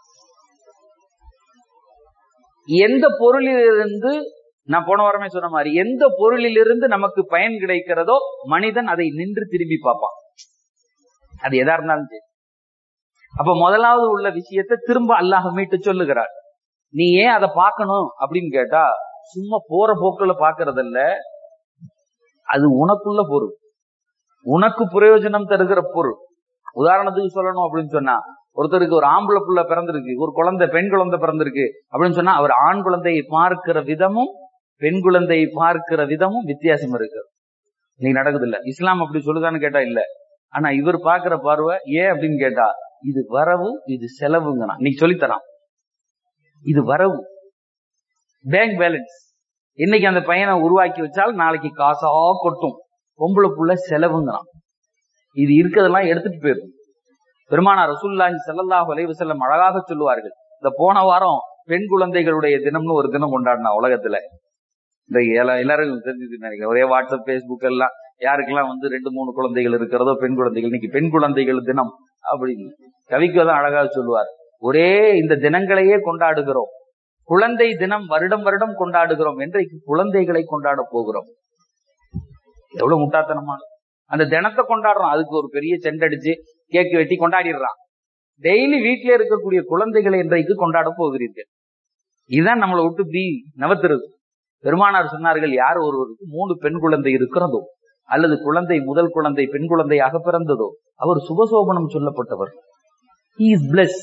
A: எந்த பொருளிலிருந்து நான் போன வாரமே சொன்ன மாதிரி எந்த பொருளிலிருந்து நமக்கு பயன் கிடைக்கிறதோ மனிதன் அதை நின்று திரும்பி பார்ப்பான் அது எதா இருந்தாலும் சரி அப்ப முதலாவது உள்ள விஷயத்தை திரும்ப அல்லாஹ் மீட்டு சொல்லுகிறார் நீ ஏன் அதை பார்க்கணும் அப்படின்னு கேட்டா சும்மா போற போக்குல பாக்குறதல்ல அது உனக்குள்ள பொருள் உனக்கு பிரயோஜனம் தருகிற பொருள் உதாரணத்துக்கு சொல்லணும் அப்படின்னு சொன்னா ஒருத்தருக்கு ஒரு ஆம்பளை புள்ள பிறந்திருக்கு ஒரு குழந்தை பெண் குழந்தை பிறந்திருக்கு அப்படின்னு சொன்னா அவர் ஆண் குழந்தையை பார்க்கிற விதமும் பெண் குழந்தையை பார்க்கிற விதமும் வித்தியாசம் இருக்கு நீ நடக்குது இல்ல இஸ்லாம் அப்படி சொல்லுதான்னு கேட்டா இல்ல ஆனா இவர் பாக்குற பார்வை ஏன் அப்படின்னு கேட்டா இது வரவு இது செலவுங்கண்ணா இன்னைக்கு சொல்லித்தரான் இது வரவு பேங்க் பேலன்ஸ் இன்னைக்கு அந்த பையனை உருவாக்கி வச்சால் நாளைக்கு காசா கொட்டும் பொம்பளை புள்ள செலவுங்கிறான் இது இருக்கிறதெல்லாம் எடுத்துட்டு போயிடும் பெருமானார் ரசூல்லாஹி ஸல்லல்லாஹு அலைஹி வஸல்லம் அழகாக சொல்லுவார்கள் இந்த போன வாரம் பெண் குழந்தைகளுடைய தினம்னு ஒரு தினம் கொண்டாடினா உலகத்துல இந்த எல்லா- எல்லாரும் தெரிஞ்சது நினைக்கிறேன் ஒரே வாட்ஸ்அப் பேஸ்புக் எல்லாம் யாருக்கெல்லாம் வந்து ரெண்டு மூணு குழந்தைகள் இருக்கிறதோ பெண் குழந்தைகள் இன்னைக்கு பெண் குழந்தைகள் தினம் அப்படின்னு கவிக்கு தான் அழகாக சொல்லுவார் ஒரே இந்த தினங்களையே கொண்டாடுகிறோம் குழந்தை தினம் வருடம் வருடம் கொண்டாடுகிறோம் என்றைக்கு குழந்தைகளை கொண்டாட போகிறோம் எவ்வளவு முட்டாத்தனமான அந்த தினத்தை கொண்டாடுறோம் அதுக்கு ஒரு பெரிய செண்டடிச்சு கேக் வெட்டி கொண்டாடிடுறான் டெய்லி வீட்டிலே இருக்கக்கூடிய குழந்தைகளை இன்றைக்கு கொண்டாட போகிறீர்கள் இதுதான் நம்மளை விட்டு இப்படி நவத்துறது பெருமானார் சொன்னார்கள் யார் ஒருவருக்கு மூணு பெண் குழந்தை இருக்கிறதோ அல்லது குழந்தை முதல் குழந்தை பெண் குழந்தையாக பிறந்ததோ அவர் சுபசோபனம் சொல்லப்பட்டவர் He is blessed.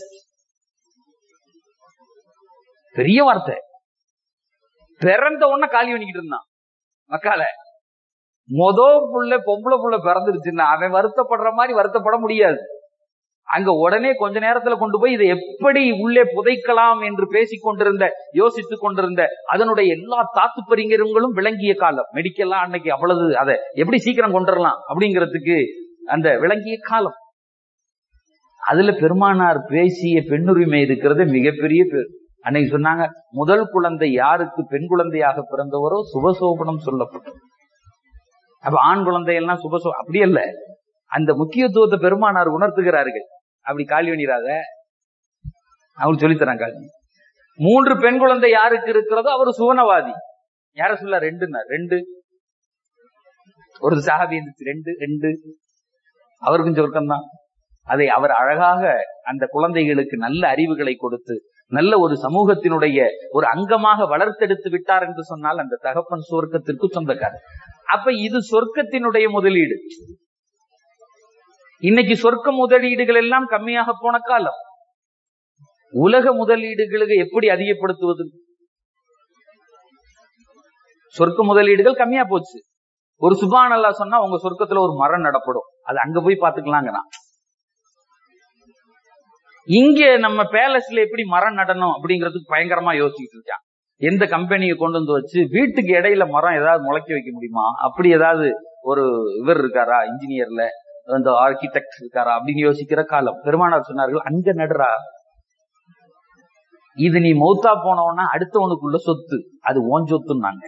A: பெரிய வார்த்தை பிறந்த உடனே காலி பண்ணிக்கிட்டு இருந்தான் மக்கால மொத புள்ள பொம்பளை புள்ள பிறந்துருச்சுன்னா அவன் வருத்தப்படுற மாதிரி வருத்தப்பட முடியாது அங்க உடனே கொஞ்ச நேரத்துல கொண்டு போய் இதை எப்படி உள்ளே புதைக்கலாம் என்று பேசிக் கொண்டிருந்த யோசித்துக் கொண்டிருந்த அதனுடைய எல்லா தாத்துப்பறிஞர்களும் விளங்கிய காலம் மெடிக்கல்லாம் அன்னைக்கு அவ்வளவு அதை எப்படி சீக்கிரம் கொண்டுடலாம் அப்படிங்கிறதுக்கு அந்த விளங்கிய காலம் அதுல பெருமானார் பேசிய பெண்ணுரிமை இருக்கிறது மிகப்பெரிய பேர் அன்னைக்கு சொன்னாங்க முதல் குழந்தை யாருக்கு பெண் குழந்தையாக பிறந்தவரோ சுபசோபனம் சொல்லப்பட்டது அப்ப ஆண் குழந்தை எல்லாம் சுபசோ அப்படி அல்ல அந்த முக்கியத்துவத்தை பெருமானார் உணர்த்துகிறார்கள் அப்படி காலி பண்ணிடாத அவங்களுக்கு சொல்லித்தராங்க காலி மூன்று பெண் குழந்தை யாருக்கு இருக்கிறதோ அவர் சுவனவாதி யார சொல்ல ரெண்டுன்னா ரெண்டு ஒரு சஹாபி இருந்துச்சு ரெண்டு ரெண்டு அவருக்கும் சொர்க்கம் தான் அதை அவர் அழகாக அந்த குழந்தைகளுக்கு நல்ல அறிவுகளை கொடுத்து நல்ல ஒரு சமூகத்தினுடைய ஒரு அங்கமாக வளர்த்தெடுத்து விட்டார் என்று சொன்னால் அந்த தகப்பன் சொர்க்கத்திற்கு சொந்தக்காரர் அப்ப இது சொர்க்கத்தினுடைய முதலீடு இன்னைக்கு சொர்க்க முதலீடுகள் எல்லாம் கம்மியாக போன காலம் உலக முதலீடுகளுக்கு எப்படி அதிகப்படுத்துவது சொர்க்க முதலீடுகள் கம்மியா போச்சு ஒரு சுபான் அல்லா சொன்னா உங்க சொர்க்கத்துல ஒரு மரம் நடப்படும் அது அங்க போய் பாத்துக்கலாங்கிறான் இங்க நம்ம பேலஸ்ல எப்படி மரம் நடணும் அப்படிங்கறதுக்கு பயங்கரமா யோசிச்சுட்டு இருக்கான் எந்த கம்பெனியை கொண்டு வந்து வச்சு வீட்டுக்கு இடையில மரம் ஏதாவது முளைக்க வைக்க முடியுமா அப்படி ஏதாவது ஒரு இவர் இருக்காரா இன்ஜினியர்ல அந்த ஆர்கிடெக்ட் இருக்காரா அப்படின்னு யோசிக்கிற காலம் பெருமானார் சொன்னார்கள் அங்க நடுறா இது நீ மௌத்தா போனவனா அடுத்தவனுக்குள்ள சொத்து அது ஓன் சொத்துன்னாங்க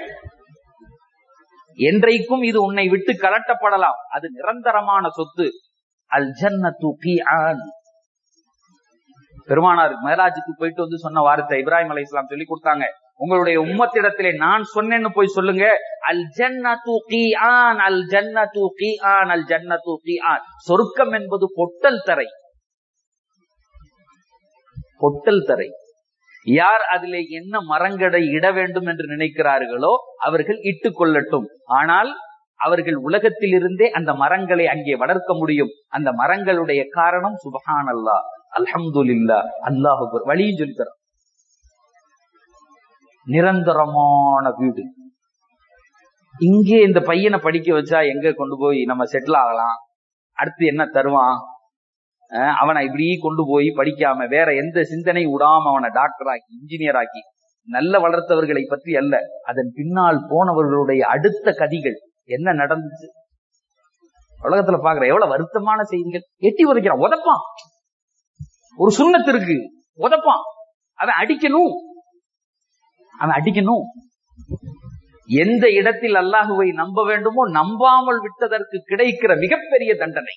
A: என்றைக்கும் இது உன்னை விட்டு கலட்டப்படலாம் அது நிரந்தரமான சொத்து அல் ஜன்னத்து ஆன் பெருமானார் மேராஜுக்கு போயிட்டு வந்து சொன்ன வார்த்தை இப்ராஹிம் அலை இஸ்லாம் சொல்லி கொடுத்தாங்க உங்களுடைய உம்மத்திடத்திலே நான் சொன்னேன்னு போய் சொல்லுங்க அல் ஜன்னத்து ஆன் அல் ஜன்னத்து ஆன் அல் ஜன்னத்து ஆன் சொர்க்கம் என்பது பொட்டல் தரை பொட்டல் தரை யார் அதிலே என்ன மரங்களை இட வேண்டும் என்று நினைக்கிறார்களோ அவர்கள் இட்டுக் கொள்ளட்டும் ஆனால் அவர்கள் உலகத்தில் இருந்தே அந்த மரங்களை அங்கே வளர்க்க முடியும் அந்த மரங்களுடைய காரணம் சுபஹான் அல்லா அல்ஹம்துல்லா அல்லாஹு வழியும் சொல்லித்தரோம் நிரந்தரமான வீடு இங்கே இந்த பையனை படிக்க வச்சா எங்க கொண்டு போய் நம்ம செட்டில் ஆகலாம் அடுத்து என்ன தருவான் அஹ் அவனை இப்படி கொண்டு போய் படிக்காம வேற எந்த சிந்தனை விடாம அவனை டாக்டர் ஆக்கி இன்ஜினியர் ஆக்கி நல்ல வளர்த்தவர்களை பற்றி அல்ல அதன் பின்னால் போனவர்களுடைய அடுத்த கதிகள் என்ன நடந்துச்சு உலகத்துல பாக்குற எவ்வளவு வருத்தமான செய்திகள் எட்டி உதைக்கிறான் உதப்பான் ஒரு சுண்ணத்து இருக்கு உதப்பான் அவன் அடிக்கணும் அவன் அடிக்கணும் எந்த இடத்தில் அல்லாஹுவை நம்ப வேண்டுமோ நம்பாமல் விட்டதற்கு கிடைக்கிற மிகப்பெரிய தண்டனை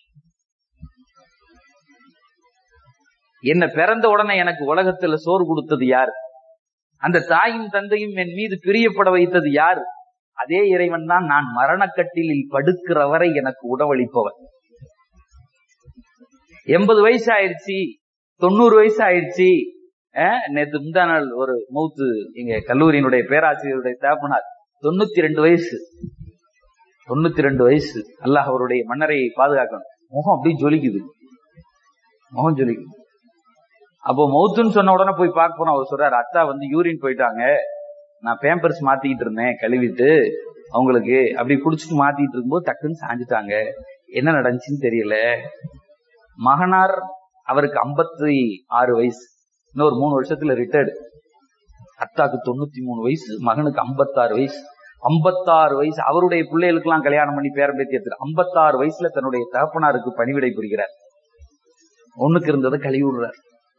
A: என்ன பிறந்த உடனே எனக்கு உலகத்துல சோறு கொடுத்தது யார் அந்த தாயும் தந்தையும் என் மீது பிரியப்பட வைத்தது யார் அதே இறைவன் தான் நான் மரணக்கட்டிலில் படுக்கிற வரை எனக்கு உணவளிப்பவன் எண்பது வயசு ஆயிடுச்சு தொண்ணூறு வயசு ஆயிடுச்சு நேத்து முந்தா நாள் ஒரு மௌத்து எங்க கல்லூரியினுடைய பேராசிரியருடைய தேப்பனார் தொண்ணூத்தி ரெண்டு வயசு தொண்ணூத்தி ரெண்டு வயசு அல்லாஹ் அவருடைய மன்னரையை பாதுகாக்கணும் முகம் அப்படியே ஜொலிக்குது முகம் ஜொலிக்குது அப்போ மௌத்துன்னு சொன்ன உடனே போய் பார்க்க போனா அவர் சொல்றாரு அத்தா வந்து யூரின் போயிட்டாங்க நான் பேம்பர்ஸ் மாத்திக்கிட்டு இருந்தேன் கழுவிட்டு அவங்களுக்கு அப்படி குடிச்சிட்டு மாத்திட்டு இருக்கும்போது டக்குன்னு சாஞ்சிட்டாங்க என்ன நடந்துச்சுன்னு தெரியல மகனார் அவருக்கு ஐம்பத்தி ஆறு வயசு இன்னொரு மூணு வருஷத்துல ரிட்டையர்டு அத்தாக்கு தொண்ணூத்தி மூணு வயசு மகனுக்கு ஐம்பத்தாறு வயசு ஐம்பத்தாறு வயசு அவருடைய பிள்ளைகளுக்கு எல்லாம் கல்யாணம் பண்ணி பேரம்பேத்தி எடுத்து ஐம்பத்தாறு வயசுல தன்னுடைய தகப்பனாருக்கு பணிவிடை புரிகிறார் ஒண்ணுக்கு இருந்ததை கழுவி விடுறார்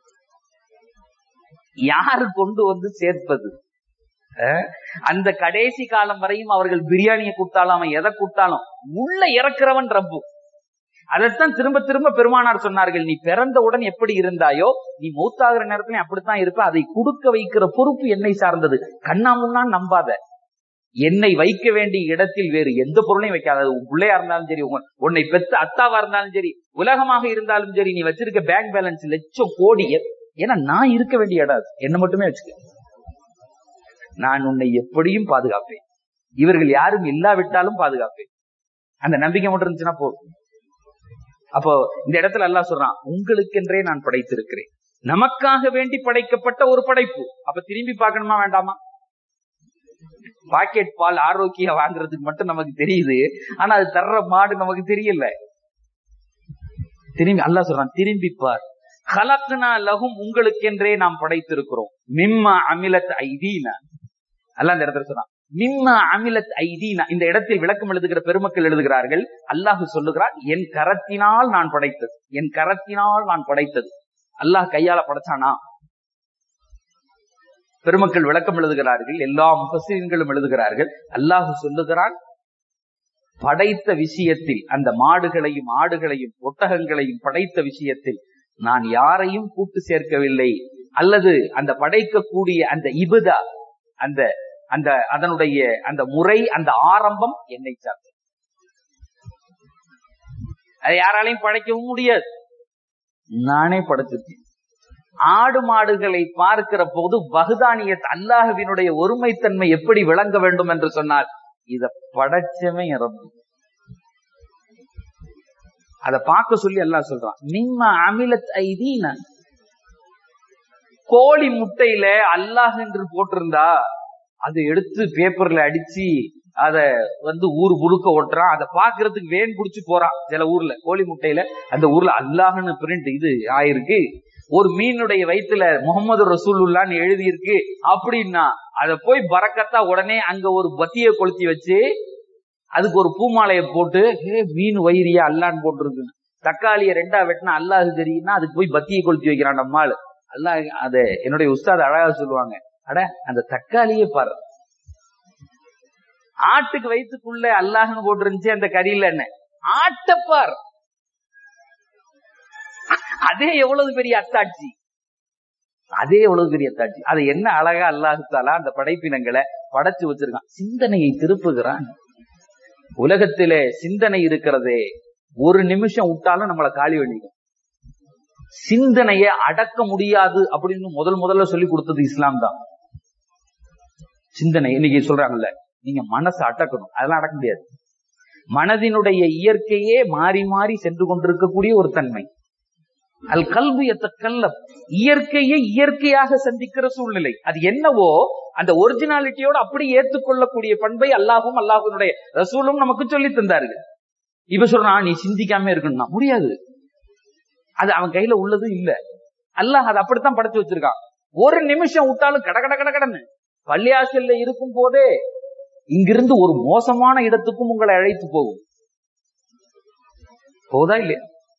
A: யாரு கொண்டு வந்து சேர்ப்பது அந்த கடைசி காலம் வரையும் அவர்கள் பிரியாணியை கொடுத்தாலும் அவன் எதை கொடுத்தாலும் உள்ள இறக்குறவன் ரப்பு அதைத்தான் திரும்ப திரும்ப பெருமானார் சொன்னார்கள் நீ பிறந்தவுடன் எப்படி இருந்தாயோ நீ மூத்தாகிற நேரத்திலும் அப்படித்தான் இருப்ப அதை கொடுக்க வைக்கிற பொறுப்பு என்னை சார்ந்தது கண்ணா முன்னா நம்பாத என்னை வைக்க வேண்டிய இடத்தில் வேறு எந்த பொருளையும் வைக்காத உன் பிள்ளையா இருந்தாலும் சரி உன்னை பெத்த அத்தாவா இருந்தாலும் சரி உலகமாக இருந்தாலும் சரி நீ வச்சிருக்க பேங்க் பேலன்ஸ் லட்சம் கோடி ஏன்னா நான் இருக்க வேண்டிய இடம் என்ன மட்டுமே வச்சுக்க நான் உன்னை எப்படியும் பாதுகாப்பேன் இவர்கள் யாரும் இல்லாவிட்டாலும் பாதுகாப்பேன் அந்த நம்பிக்கை மட்டும் இருந்துச்சுன்னா போதும் அப்போ இந்த இடத்துல எல்லாம் சொல்றான் உங்களுக்கென்றே நான் படைத்திருக்கிறேன் நமக்காக வேண்டி படைக்கப்பட்ட ஒரு படைப்பு அப்ப திரும்பி பார்க்கணுமா வேண்டாமா பாக்கெட் பால் ஆரோக்கியம் வாங்குறதுக்கு மட்டும் நமக்கு தெரியுது ஆனா அது தர்ற மாடு நமக்கு தெரியல திரும்பி அல்லா சொல்றான் திரும்பி பார் கலக்குனா லகும் உங்களுக்கென்றே நாம் படைத்திருக்கிறோம் மிம்மா அமிலத் ஐதீனா அல்ல இந்த இடத்துல சொல்றான் மிம்மா அமிலத் ஐதீனா இந்த இடத்தில் விளக்கம் எழுதுகிற பெருமக்கள் எழுதுகிறார்கள் அல்லாஹு சொல்லுகிறார் என் கரத்தினால் நான் படைத்தது என் கரத்தினால் நான் படைத்தது அல்லாஹ் கையால படைச்சானா பெருமக்கள் விளக்கம் எழுதுகிறார்கள் எல்லா முகசீன்களும் எழுதுகிறார்கள் அல்லாஹு சொல்லுகிறான் படைத்த விஷயத்தில் அந்த மாடுகளையும் ஆடுகளையும் ஒட்டகங்களையும் படைத்த விஷயத்தில் நான் யாரையும் கூட்டு சேர்க்கவில்லை அல்லது அந்த படைக்கக்கூடிய அந்த இபுதா அந்த அந்த அதனுடைய அந்த முறை அந்த ஆரம்பம் என்னை சார்ந்தது அதை யாராலையும் படைக்கவும் முடியாது நானே படைச்சிருக்கேன் ஆடு மாடுகளை பார்க்கிற போது பகுதானியத் அல்லாஹுவினுடைய ஒருமைத்தன்மை எப்படி விளங்க வேண்டும் என்று சொன்னால் இத படைச்சவன் இறந்து அத பார்க்க சொல்லி எல்லாம் சொல்றான் நிம்ம அமிலத் ஐதீன கோழி முட்டையில அல்லாஹ் என்று போட்டிருந்தா அதை எடுத்து பேப்பர்ல அடிச்சு அத வந்து ஊர் முழுக்க ஓட்டுறான் அதை பாக்குறதுக்கு வேன் புடிச்சு போறான் சில ஊர்ல கோழி முட்டையில அந்த ஊர்ல அல்லாஹ்னு பிரிண்ட் இது ஆயிருக்கு ஒரு மீனுடைய வயிற்றுல முகமது ரசூலுல்லான்னு எழுதி இருக்கு அப்படின்னா அத போய் பறக்கத்தா உடனே அங்க ஒரு பத்திய கொளுத்தி வச்சு அதுக்கு ஒரு பூமாலைய போட்டு ஹே மீன் வயிறியா அல்லான்னு போட்டுருக்கு தக்காளிய ரெண்டா வெட்டினா அல்லாஹு தெரியும்னா அதுக்கு போய் பத்தியை கொளுத்தி வைக்கிறான் நம்மாள் அல்லாஹ் அத என்னுடைய உஸ்தாத் அழகா சொல்லுவாங்க அட அந்த தக்காளியே பாரு ஆட்டுக்கு வயிற்றுக்குள்ள அல்லாஹ்னு போட்டுருந்துச்சு அந்த கறியில என்ன ஆட்டப்பார் அதே எவ்வளவு பெரிய அத்தாட்சி அதே எவ்வளவு பெரிய அத்தாட்சி அது என்ன அழகா அல்லாஹுத்தாலா அந்த படைப்பினங்களை படைச்சு வச்சிருக்கான் சிந்தனையை திருப்புகிறான் உலகத்திலே சிந்தனை இருக்கிறதே ஒரு நிமிஷம் விட்டாலும் நம்மளை காலி பண்ணிக்கும் சிந்தனையை அடக்க முடியாது அப்படின்னு முதல் முதல்ல சொல்லி கொடுத்தது இஸ்லாம் தான் சிந்தனை இன்னைக்கு சொல்றாங்கல்ல நீங்க மனசை அடக்கணும் அதெல்லாம் அடக்க முடியாது மனதினுடைய இயற்கையே மாறி மாறி சென்று கொண்டிருக்கக்கூடிய ஒரு தன்மை அல் கல்வி எத்தக்கல்ல இயற்கையை இயற்கையாக சந்திக்கிற சூழ்நிலை அது என்னவோ அந்த ஒரிஜினாலிட்டியோட அப்படி ஏற்றுக்கொள்ளக்கூடிய பண்பை அல்லாஹும் அல்லாஹுடைய ரசூலும் நமக்கு சொல்லி தந்தார்கள் இப்ப சொல்றான் நீ சிந்திக்காம இருக்கணும்னா முடியாது அது அவன் கையில உள்ளது இல்ல அல்லாஹ் அதை அப்படித்தான் படைச்சு வச்சிருக்கான் ஒரு நிமிஷம் விட்டாலும் கட கட கட கடன்னு பள்ளியாசல்ல இருக்கும் போதே இங்கிருந்து ஒரு மோசமான இடத்துக்கும் உங்களை அழைத்து போகும் போதா இல்லையா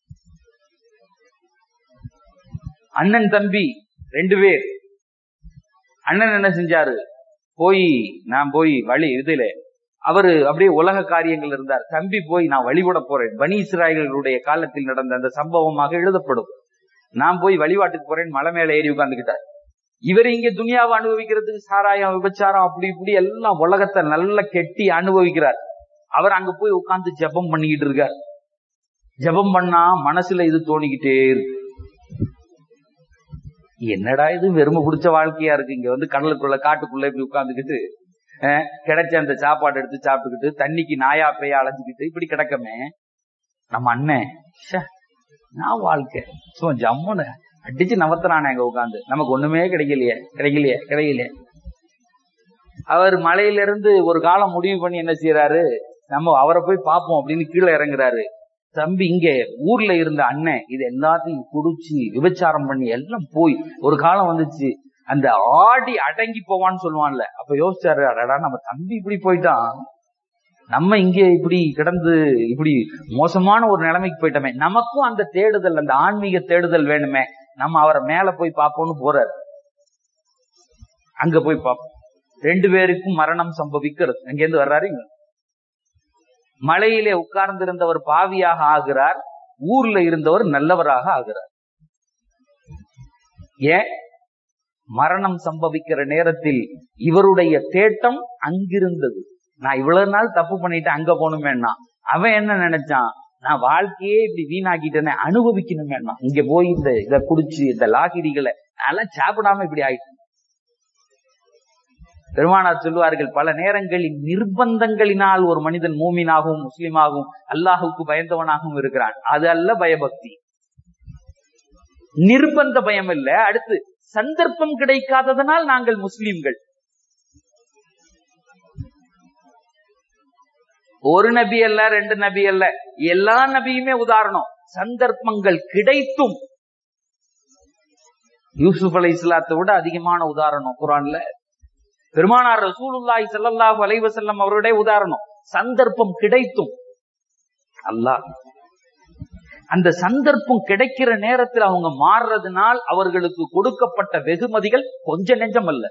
A: அண்ணன் தம்பி ரெண்டு பேர் அண்ணன் என்ன செஞ்சாரு போய் நான் போய் வழி இதுல அவரு அப்படியே உலக காரியங்கள் இருந்தார் தம்பி போய் நான் வழிபட போறேன் பனி இஸ்ராயல்களுடைய காலத்தில் நடந்த அந்த சம்பவமாக எழுதப்படும் நான் போய் வழிபாட்டுக்கு போறேன் மலை மேல ஏறி உட்கார்ந்துக்கிட்டார் இவர் இங்க துனியாவை அனுபவிக்கிறதுக்கு சாராயம் விபச்சாரம் அப்படி இப்படி எல்லாம் உலகத்தை நல்லா கெட்டி அனுபவிக்கிறார் அவர் அங்க போய் உட்கார்ந்து ஜெபம் பண்ணிக்கிட்டு இருக்கார் ஜெபம் பண்ணா மனசுல இது தோணிக்கிட்டே இருக்கு என்னடா இது வெறுமை பிடிச்ச வாழ்க்கையா இருக்கு இங்க வந்து கடலுக்குள்ள காட்டுக்குள்ள இப்படி உட்காந்துக்கிட்டு கிடைச்ச அந்த சாப்பாடு எடுத்து சாப்பிட்டுக்கிட்டு தண்ணிக்கு நாயா பேயா அலைஞ்சுக்கிட்டு இப்படி கிடக்கமே நம்ம அண்ணன் நான் வாழ்க்கை சும்மா ஜம்முன்னு அடிச்சு நவத்துறானே அங்க உட்காந்து நமக்கு ஒண்ணுமே கிடைக்கலையே கிடைக்கலையே கிடைக்கலையே அவர் மலையில இருந்து ஒரு காலம் முடிவு பண்ணி என்ன செய்யறாரு நம்ம அவரை போய் பார்ப்போம் அப்படின்னு கீழே இறங்குறாரு தம்பி இங்க ஊர்ல இருந்த அண்ணன் இது எல்லாத்தையும் குடிச்சு விபச்சாரம் பண்ணி எல்லாம் போய் ஒரு காலம் வந்துச்சு அந்த ஆடி அடங்கி போவான்னு சொல்லுவான்ல அப்ப யோசிச்சாரு அடடா நம்ம தம்பி இப்படி போயிட்டான் நம்ம இங்க இப்படி கிடந்து இப்படி மோசமான ஒரு நிலைமைக்கு போயிட்டோமே நமக்கும் அந்த தேடுதல் அந்த ஆன்மீக தேடுதல் வேணுமே நம்ம அவரை மேல போய் பார்ப்போம்னு போறாரு அங்க போய் பார்ப்போம் ரெண்டு பேருக்கும் மரணம் சம்பவிக்கிறது அங்கிருந்து வர்றாரு மலையிலே உட்கார்ந்திருந்தவர் பாவியாக ஆகிறார் ஊர்ல இருந்தவர் நல்லவராக ஆகிறார் ஏன் மரணம் சம்பவிக்கிற நேரத்தில் இவருடைய தேட்டம் அங்கிருந்தது நான் இவ்வளவு நாள் தப்பு பண்ணிட்டு அங்க போகணுமேனா அவன் என்ன நினைச்சான் நான் வாழ்க்கையே இப்படி வீணாக்கிட்டேனே அனுபவிக்கணுமேனா இங்க போய் இந்த இத குடிச்சு இந்த லாகிரிகளை அதெல்லாம் சாப்பிடாம இப்படி ஆயிட்டு பெருமானார் சொல்லுவார்கள் பல நேரங்களில் நிர்பந்தங்களினால் ஒரு மனிதன் மூமினாகவும் முஸ்லிமாகவும் அல்லாஹுக்கு பயந்தவனாகவும் இருக்கிறான் அது அல்ல பயபக்தி நிர்பந்த பயம் இல்ல அடுத்து சந்தர்ப்பம் கிடைக்காததனால் நாங்கள் முஸ்லிம்கள் ஒரு நபி அல்ல ரெண்டு நபி அல்ல எல்லா நபியுமே உதாரணம் சந்தர்ப்பங்கள் கிடைத்தும் யூசுப் அலை இஸ்லாத்தை விட அதிகமான உதாரணம் குரான்ல பெருமானார் ரசூலுல்லாய் செல்லல்லாஹு அலைவசல்லம் அவருடைய உதாரணம் சந்தர்ப்பம் கிடைத்தும் அல்லாஹ் அந்த சந்தர்ப்பம் கிடைக்கிற நேரத்தில் அவங்க மாறுறதுனால் அவர்களுக்கு கொடுக்கப்பட்ட வெகுமதிகள் கொஞ்ச நெஞ்சம் அல்ல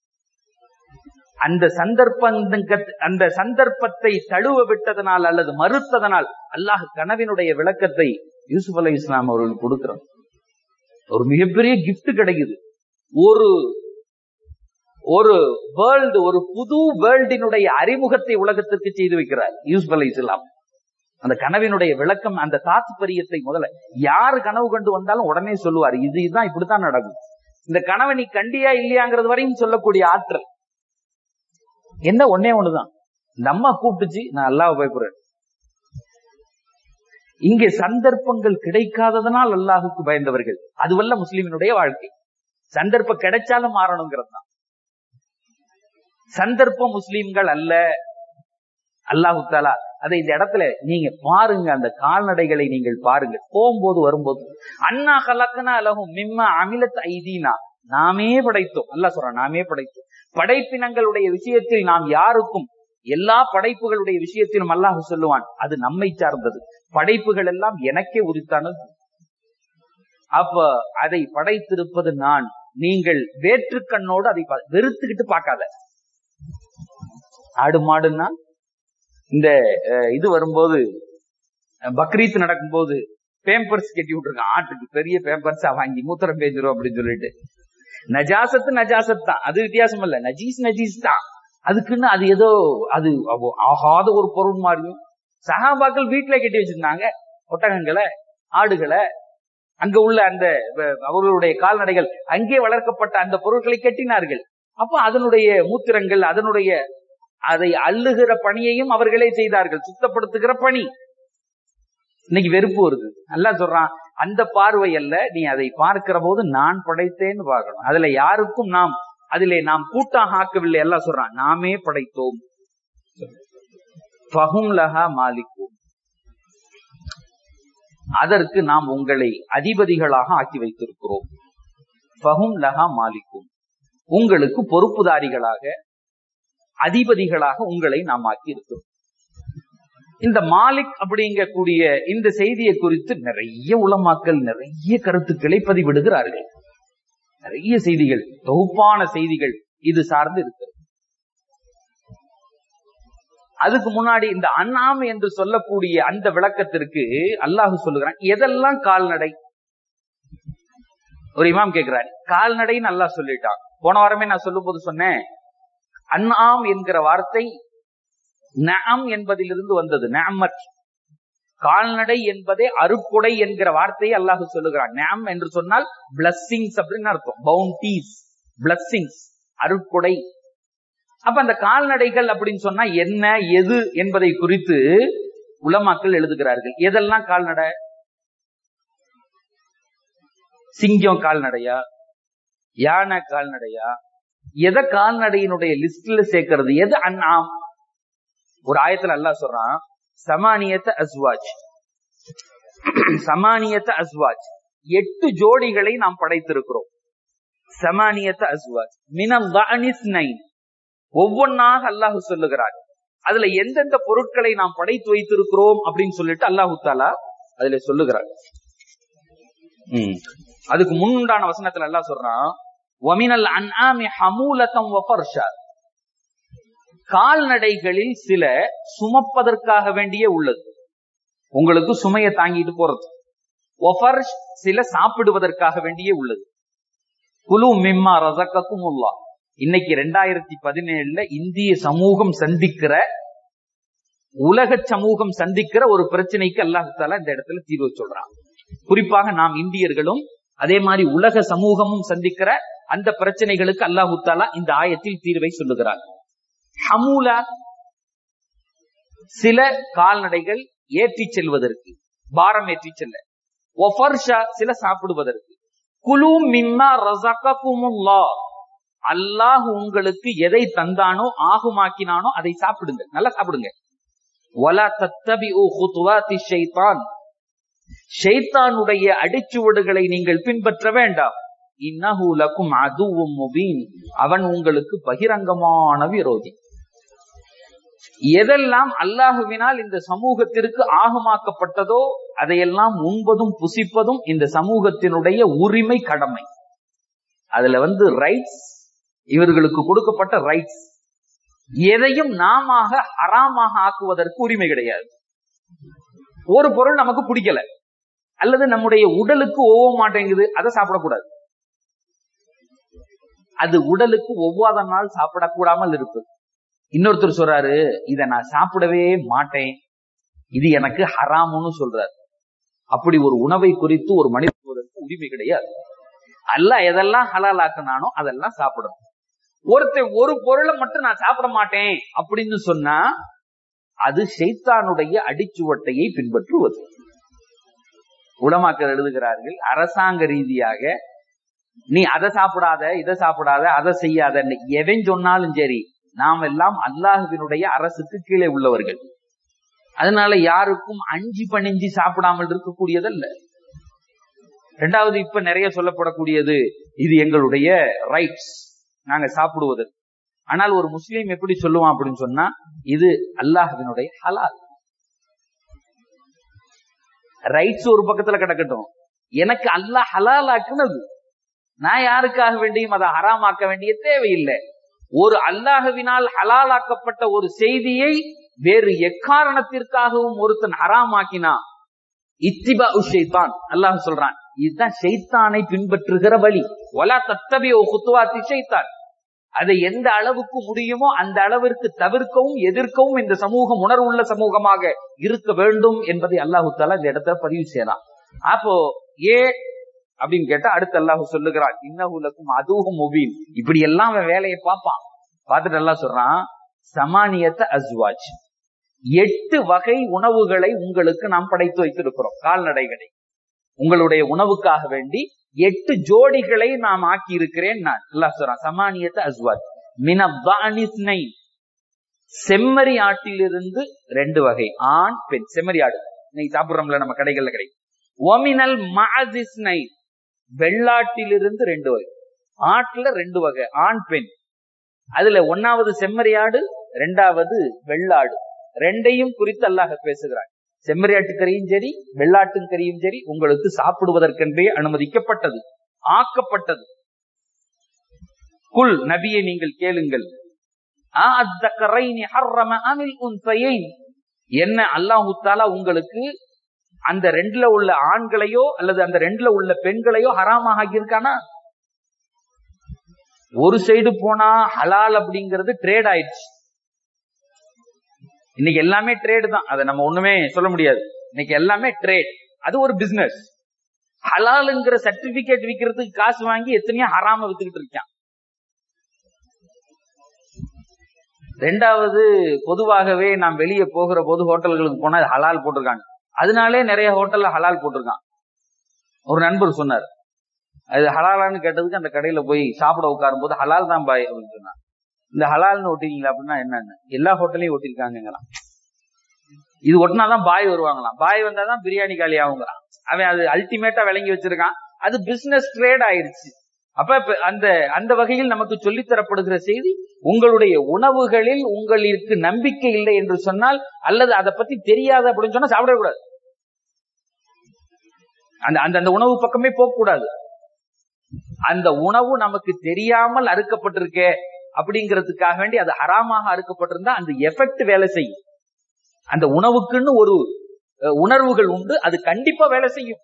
A: அந்த சந்தர்ப்ப அந்த சந்தர்ப்பத்தை தழுவ விட்டதனால் அல்லது மறுத்ததனால் அல்லாஹ் கனவினுடைய விளக்கத்தை யூசுப் அலி இஸ்லாம் அவர்களுக்கு கொடுக்கிறார் ஒரு மிகப்பெரிய கிஃப்ட் கிடைக்குது ஒரு ஒரு வேர்ல்டு ஒரு புது வேர்ல்டினுடைய அறிமுகத்தை உலகத்திற்கு செய்து வைக்கிறார் யூசுப் அலி இஸ்லாம் அந்த கனவினுடைய விளக்கம் அந்த தாத்பரியத்தை முதல்ல யாரு கனவு கண்டு வந்தாலும் உடனே சொல்லுவார் இது இதுதான் இப்படித்தான் நடக்கும் இந்த கனவை நீ கண்டியா இல்லையாங்கிறது வரையும் சொல்லக்கூடிய ஆற்றல் என்ன ஒன்னே ஒண்ணுதான் இந்த அம்மா கூப்பிட்டுச்சு நான் அல்லாஹ் பயப்படுறேன் இங்கே சந்தர்ப்பங்கள் கிடைக்காததனால் அல்லாஹுக்கு பயந்தவர்கள் அதுவல்ல முஸ்லிமினுடைய வாழ்க்கை சந்தர்ப்பம் கிடைச்சாலும் மாறணுங்கிறது தான் சந்தர்ப்பம் முஸ்லிம்கள் அல்ல அல்லாஹு தாலா அதை இந்த இடத்துல நீங்க பாருங்க அந்த கால்நடைகளை நீங்கள் பாருங்க போகும்போது வரும்போது அண்ணா கலக்கனா அலகும் மிம்ம அமிலத் ஐதீனா நாமே படைத்தோம் அல்ல சொல்றோம் நாமே படைத்தோம் படைப்பினங்களுடைய விஷயத்தில் நாம் யாருக்கும் எல்லா படைப்புகளுடைய விஷயத்திலும் அல்லாஹ் சொல்லுவான் அது நம்மை சார்ந்தது படைப்புகள் எல்லாம் எனக்கே உரித்தானது அப்ப அதை படைத்திருப்பது நான் நீங்கள் வேற்று கண்ணோடு அதை வெறுத்துக்கிட்டு பார்க்காத ஆடு மாடுன்னா இந்த இது வரும்போது பக்ரீத் நடக்கும்போது பேம்பர்ஸ் கட்டி விட்டுருக்கான் ஆட்டுக்கு பெரிய பேம்பர்ஸா வாங்கி மூத்திரம் பேஞ்சிரும் அப்படின்னு சொல்லிட்டு நஜாசத்து நஜாசத் தான் அது வித்தியாசம் இல்ல நஜீஸ் நஜீஸ் தான் அதுக்குன்னு அது ஏதோ அது ஆகாத ஒரு பொருள் மாதிரியும் சகாபாக்கள் வீட்டுல கட்டி வச்சிருந்தாங்க ஒட்டகங்களை ஆடுகளை அங்க உள்ள அந்த அவர்களுடைய கால்நடைகள் அங்கே வளர்க்கப்பட்ட அந்த பொருட்களை கட்டினார்கள் அப்ப அதனுடைய மூத்திரங்கள் அதனுடைய அதை அள்ளுகிற பணியையும் அவர்களே செய்தார்கள் சுத்தப்படுத்துகிற பணி இன்னைக்கு வெறுப்பு வருது நல்லா சொல்றான் அந்த பார்வை அல்ல நீ அதை பார்க்கிற போது நான் படைத்தேன்னு பார்க்கணும் அதுல யாருக்கும் நாம் அதிலே நாம் கூட்டாக ஆக்கவில்லை எல்லாம் சொல்றான் நாமே படைத்தோம் ஃபஹும் லஹா மாலிக்கும் அதற்கு நாம் உங்களை அதிபதிகளாக ஆக்கி வைத்திருக்கிறோம் ஃபஹும் லஹா மாலிக்கும் உங்களுக்கு பொறுப்புதாரிகளாக அதிபதிகளாக உங்களை நாம் ஆக்கி இருக்கிறோம் இந்த மாலிக் அப்படிங்கக்கூடிய இந்த செய்தியை குறித்து நிறைய உலமாக்கல் நிறைய கருத்துக்களை பதிவிடுகிறார்கள் நிறைய செய்திகள் தொகுப்பான செய்திகள் இது சார்ந்து இருக்கிறது அதுக்கு முன்னாடி இந்த அண்ணாம் என்று சொல்லக்கூடிய அந்த விளக்கத்திற்கு அல்லாஹு சொல்லுகிறான் எதெல்லாம் கால்நடை ஒரு இமாம் கேட்கிறார் கால்நடைன்னு அல்லாஹ் சொல்லிட்டான் போன வாரமே நான் சொல்லும் போது சொன்னேன் அண்ணாம் என்கிற வார்த்தை நாம் என்பதிலிருந்து வந்தது நாமத் கால்நடை என்பதே அருக்குடை என்கிற வார்த்தையை அல்லாஹு சொல்லுகிறான் நாம் என்று சொன்னால் பிளஸ்ஸிங்ஸ் அப்படின்னு அர்த்தம் பவுண்டீஸ் பிளஸ்ஸிங்ஸ் அருக்குடை அப்ப அந்த கால்நடைகள் அப்படின்னு சொன்னா என்ன எது என்பதை குறித்து உலமாக்கள் எழுதுகிறார்கள் எதெல்லாம் கால்நடை சிங்கம் கால்நடையா யானை கால்நடையா எதை கால்நடையினுடைய லிஸ்ட்ல சேர்க்கிறது எது அண்ணாம் ஒரு ஆயத்துல அல்லாஹ் சொல்றான் சமானியத்த அஸ்வாஜ் சமானியத்த அஸ்வாஜ் எட்டு ஜோடிகளை நாம் படைத்திருக்கிறோம் சமானியத்த அஸ்வாஜ் மினம் நைன் ஒவ்வொன்னாக அல்லாஹு சொல்லுகிறார் அதுல எந்தெந்த பொருட்களை நாம் படைத்து வைத்திருக்கிறோம் அப்படின்னு சொல்லிட்டு அல்லாஹு தாலா அதுல சொல்லுகிறார் உம் அதுக்கு முன்னுண்டான வசனத்துல எல்லாம் சொல்றான் ஒமினல் அன்ஆமி ஹமூலத்தம் வஃபர்ஷா கால்நடைகளில் சில சுமப்பதற்காக வேண்டிய உள்ளது உங்களுக்கு சுமையை தாங்கிட்டு போறது ஒஃபர்ஷ் சில சாப்பிடுவதற்காக வேண்டிய உள்ளது குலு மிம்மா ரசக்கக்கும் உள்ளா இன்னைக்கு ரெண்டாயிரத்தி பதினேழுல இந்திய சமூகம் சந்திக்கிற உலக சமூகம் சந்திக்கிற ஒரு பிரச்சனைக்கு அல்லாஹால இந்த இடத்துல தீர்வு சொல்றான் குறிப்பாக நாம் இந்தியர்களும் அதே மாதிரி உலக சமூகமும் சந்திக்கிற அந்த பிரச்சனைகளுக்கு அல்லாஹு தாலா இந்த ஆயத்தில் தீர்வை சொல்லுகிறார் ஹமூலா சில கால்நடைகள் ஏற்றி செல்வதற்கு பாரம் ஏற்றி செல்ல ஒஃபர்ஷா சில சாப்பிடுவதற்கு குலு மிம்மா ரசககுமுல்லா அல்லாஹ் உங்களுக்கு எதை தந்தானோ ஆகுமாக்கினானோ அதை சாப்பிடுங்க நல்லா சாப்பிடுங்க வலா தத்தபி ஹுத்துவாத்தி ஷைத்தான் ஷைத்தானுடைய அடிச்சுவடுகளை நீங்கள் பின்பற்ற வேண்டாம் இன்னஹு லக்கும் அதுவும் முபீன் அவன் உங்களுக்கு பகிரங்கமான விரோதி எதெல்லாம் அல்லாஹுவினால் இந்த சமூகத்திற்கு ஆகமாக்கப்பட்டதோ அதையெல்லாம் உண்பதும் புசிப்பதும் இந்த சமூகத்தினுடைய உரிமை கடமை அதுல வந்து ரைட்ஸ் இவர்களுக்கு கொடுக்கப்பட்ட ரைட்ஸ் எதையும் நாம ஹராமாக ஆக்குவதற்கு உரிமை கிடையாது ஒரு பொருள் நமக்கு பிடிக்கல அல்லது நம்முடைய உடலுக்கு ஒவ்வ மாட்டேங்குது அதை சாப்பிடக்கூடாது அது உடலுக்கு ஒவ்வாத நாள் சாப்பிடக்கூடாமல் இருப்பது இன்னொருத்தர் சொல்றாரு இத நான் சாப்பிடவே மாட்டேன் இது எனக்கு ஹராமுன்னு சொல்றாரு அப்படி ஒரு உணவை குறித்து ஒரு மனிதனுக்கு உரிமை கிடையாது அல்ல எதெல்லாம் ஹலால் ஆக்கினானோ அதெல்லாம் சாப்பிடணும் ஒருத்தன் ஒரு பொருளை மட்டும் நான் சாப்பிட மாட்டேன் அப்படின்னு சொன்னா அது ஷைத்தானுடைய அடிச்சுவட்டையை பின்பற்றுவது உலமாக்கள் எழுதுகிறார்கள் அரசாங்க ரீதியாக நீ அதை சாப்பிடாத இதை சாப்பிடாத அதை செய்யாத எவன் சொன்னாலும் சரி நாம் எல்லாம் அல்லாஹுவினுடைய அரசுக்கு கீழே உள்ளவர்கள் அதனால யாருக்கும் அஞ்சி பணிஞ்சி சாப்பிடாமல் இருக்கக்கூடியதல்ல ரெண்டாவது இப்ப நிறைய சொல்லப்படக்கூடியது இது எங்களுடைய ரைட்ஸ் நாங்க சாப்பிடுவது ஆனால் ஒரு முஸ்லீம் எப்படி சொல்லுவான் அப்படின்னு சொன்னா இது அல்லாஹுவினுடைய ஹலால் ரைட்ஸ் ஒரு பக்கத்துல கிடக்கட்டும் எனக்கு அல்லாஹ் ஹலால் ஆக்குனது நான் யாருக்காக வேண்டியும் அதை ஹராமாக்க வேண்டிய தேவையில்லை ஒரு அல்லாஹுவினால் ஹலாலாக்கப்பட்ட ஒரு செய்தியை வேறு எக்காரணத்திற்காகவும் ஒருத்தன் ஹராமாக்கினா இத்திபா ஷைத்தான் அல்லாஹ் சொல்றான் இதுதான் ஷைத்தானை பின்பற்றுகிற வழி ஒலா தத்தபியோ குத்துவாத்தி ஷைத்தான் அதை எந்த அளவுக்கு முடியுமோ அந்த அளவிற்கு தவிர்க்கவும் எதிர்க்கவும் இந்த சமூகம் உணர்வுள்ள சமூகமாக இருக்க வேண்டும் என்பதை அல்லாஹு தாலா இந்த இடத்துல பதிவு செய்யலாம் அப்போ ஏ அப்படின்னு கேட்டா அடுத்து அல்லாஹு சொல்லுகிறான் இன்னகுலக்கும் அதுவும் முபீன் இப்படி எல்லாம் அவன் வேலையை பார்ப்பான் பார்த்துட்டு எல்லாம் சொல்றான் சமானியத்த அஸ்வாஜ் எட்டு வகை உணவுகளை உங்களுக்கு நாம் படைத்து வைத்திருக்கிறோம் கால்நடைகளை உங்களுடைய உணவுக்காக வேண்டி எட்டு ஜோடிகளை நாம் ஆக்கி இருக்கிறேன் நான் அல்லாஹ் சொல்றான் சமானியத்த அஸ்வாஜ் மினி செம்மறி ஆட்டிலிருந்து ரெண்டு வகை ஆண் பெண் செம்மறி ஆடு இன்னைக்கு சாப்பிடுறோம்ல நம்ம கடைகள்ல கிடைக்கும் ஒமினல் மாசிஸ்னை வெள்ளாட்டிலிருந்து ரெண்டு வகை ஆட்டுல ரெண்டு வகை ஆண் பெண் அதுல ஒன்னாவது செம்மறியாடு ரெண்டாவது வெள்ளாடு ரெண்டையும் குறித்து அல்லாஹ் பேசுகிறார் செம்மறியாட்டுக்கறியும் சரி வெள்ளாட்டுக்கறியும் சரி உங்களுக்கு சாப்பிடுவதற்கென்றே அனுமதிக்கப்பட்டது ஆக்கப்பட்டது குல் நபியை நீங்கள் கேளுங்கள் என்ன அல்லாஹு தாலா உங்களுக்கு அந்த ரெண்டுல உள்ள ஆண்களையோ அல்லது அந்த ரெண்டுல உள்ள பெண்களையோ ஹராமாக ஆகியிருக்கானா ஒரு சைடு போனா ஹலால் அப்படிங்கிறது ட்ரேட் ஆயிடுச்சு இன்னைக்கு எல்லாமே ட்ரேடு தான் அதை நம்ம ஒண்ணுமே சொல்ல முடியாது இன்னைக்கு எல்லாமே ட்ரேட் அது ஒரு பிசினஸ் ஹலாலுங்கிற சர்டிபிகேட் விற்கிறதுக்கு காசு வாங்கி எத்தனையோ ஹராம வித்துக்கிட்டு இருக்கான் ரெண்டாவது பொதுவாகவே நாம் வெளியே போகிற போது ஹோட்டல்களுக்கு போனா ஹலால் போட்டிருக்காங்க அதனாலே நிறைய ஹோட்டல்ல ஹலால் போட்டிருக்கான் ஒரு நண்பர் சொன்னார் அது ஹலாலான்னு கேட்டதுக்கு அந்த கடையில போய் சாப்பிட உட்காரும் போது ஹலால் தான் பாய் அப்படின்னு சொன்னான் இந்த ஹலால்னு ஒட்டிங்களா அப்படின்னா என்னன்னு எல்லா ஹோட்டலையும் ஒட்டிருக்காங்கங்களாம் இது ஒட்டினாதான் பாய் வருவாங்களாம் பாய் வந்தாதான் பிரியாணி காலி ஆகுங்கிறான் அவன் அது அல்டிமேட்டா விளங்கி வச்சிருக்கான் அது பிசினஸ் ட்ரேட் ஆயிருச்சு அப்ப அந்த அந்த வகையில் நமக்கு சொல்லித்தரப்படுகிற செய்தி உங்களுடைய உணவுகளில் உங்களுக்கு நம்பிக்கை இல்லை என்று சொன்னால் அல்லது அதை பத்தி தெரியாது அப்படின்னு சொன்னா சாப்பிடக்கூடாது அந்த அந்த அந்த உணவு பக்கமே போக கூடாது அந்த உணவு நமக்கு தெரியாமல் அறுக்கப்பட்டிருக்கே அப்படிங்கிறதுக்காக வேண்டி அது ஹராமாக அறுக்கப்பட்டிருந்தா அந்த எஃபெக்ட் வேலை செய்யும் அந்த உணவுக்குன்னு ஒரு உணர்வுகள் உண்டு அது கண்டிப்பா வேலை செய்யும்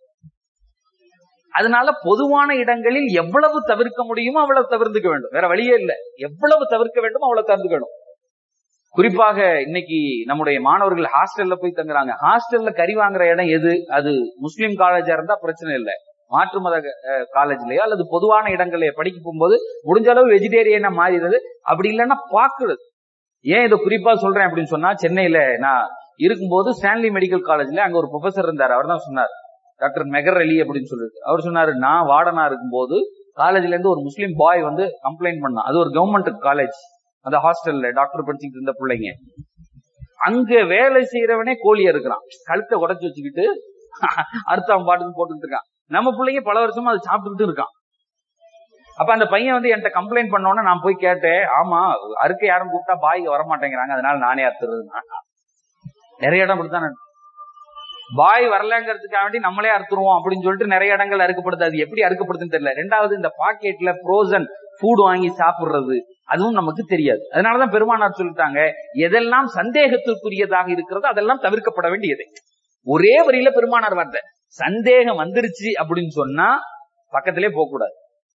A: அதனால பொதுவான இடங்களில் எவ்வளவு தவிர்க்க முடியுமோ அவ்வளவு தவிர்த்துக்க வேண்டும் வேற வழியே இல்ல எவ்வளவு தவிர்க்க வேண்டுமோ அவ்வளவு தவிர்த்துக்கணும் குறிப்பாக இன்னைக்கு நம்முடைய மாணவர்கள் ஹாஸ்டல்ல போய் தங்குறாங்க ஹாஸ்டல்ல கறி வாங்குற இடம் எது அது முஸ்லீம் காலேஜா இருந்தா பிரச்சனை இல்லை மாற்று மத காலேஜ்லயோ அல்லது பொதுவான இடங்களையோ படிக்க போகும்போது முடிஞ்ச அளவு வெஜிடேரியனா மாறிடுது அப்படி இல்லைன்னா பாக்குறது ஏன் இதை குறிப்பா சொல்றேன் அப்படின்னு சொன்னா சென்னையில நான் இருக்கும்போது ஸ்டான்லி மெடிக்கல் காலேஜ்ல அங்க ஒரு ப்ரொஃபசர் இருந்தார் அவர் தான் சொன்னார் டாக்டர் மெகர் அலி அப்படின்னு சொல்லிட்டு அவர் சொன்னாரு நான் வார்டனா இருக்கும்போது காலேஜ்ல இருந்து ஒரு முஸ்லீம் பாய் வந்து கம்ப்ளைண்ட் பண்ணான் அது ஒரு கவர்மெண்ட் காலேஜ் அந்த ஹாஸ்டல்ல டாக்டர் படிச்சுட்டு இருந்த பிள்ளைங்க அங்க வேலை செய்யறவனே கோழியா இருக்கிறான் கழுத்தை உடச்சு வச்சுக்கிட்டு அறுத்தாம் பாட்டுக்கு போட்டுக்கிட்டு இருக்கான் நம்ம பிள்ளைங்க பல வருஷமா அதை சாப்பிட்டுக்கிட்டு இருக்கான் அப்ப அந்த பையன் வந்து என்கிட்ட கம்ப்ளைண்ட் பண்ணோன்னா நான் போய் கேட்டேன் ஆமா அறுக்க யாரும் கூப்பிட்டா பாய்க்கு வர மாட்டேங்கிறாங்க அதனால நானே அறுத்துறது நிறைய இடம் அப்படித்தான் பாய் வரலங்கிறதுக்காக வேண்டி நம்மளே அறுத்துருவோம் அப்படின்னு சொல்லிட்டு நிறைய இடங்கள் அறுக்கப்படுது அது எப்படி அறுக்கப்படுதுன்னு தெரியல ரெண்டாவது இந்த பாக்கெட்ல ஃப்ரோசன் ஃபுட் வாங்கி சாப்பிடுறது அதுவும் நமக்கு தெரியாது அதனாலதான் பெருமானார் சொல்லிட்டாங்க எதெல்லாம் சந்தேகத்திற்குரியதாக இருக்கிறதோ அதெல்லாம் தவிர்க்கப்பட வேண்டியது ஒரே வரியில பெருமானார் வார்த்தை சந்தேகம் வந்துருச்சு அப்படின்னு சொன்னா பக்கத்திலே போக கூடாது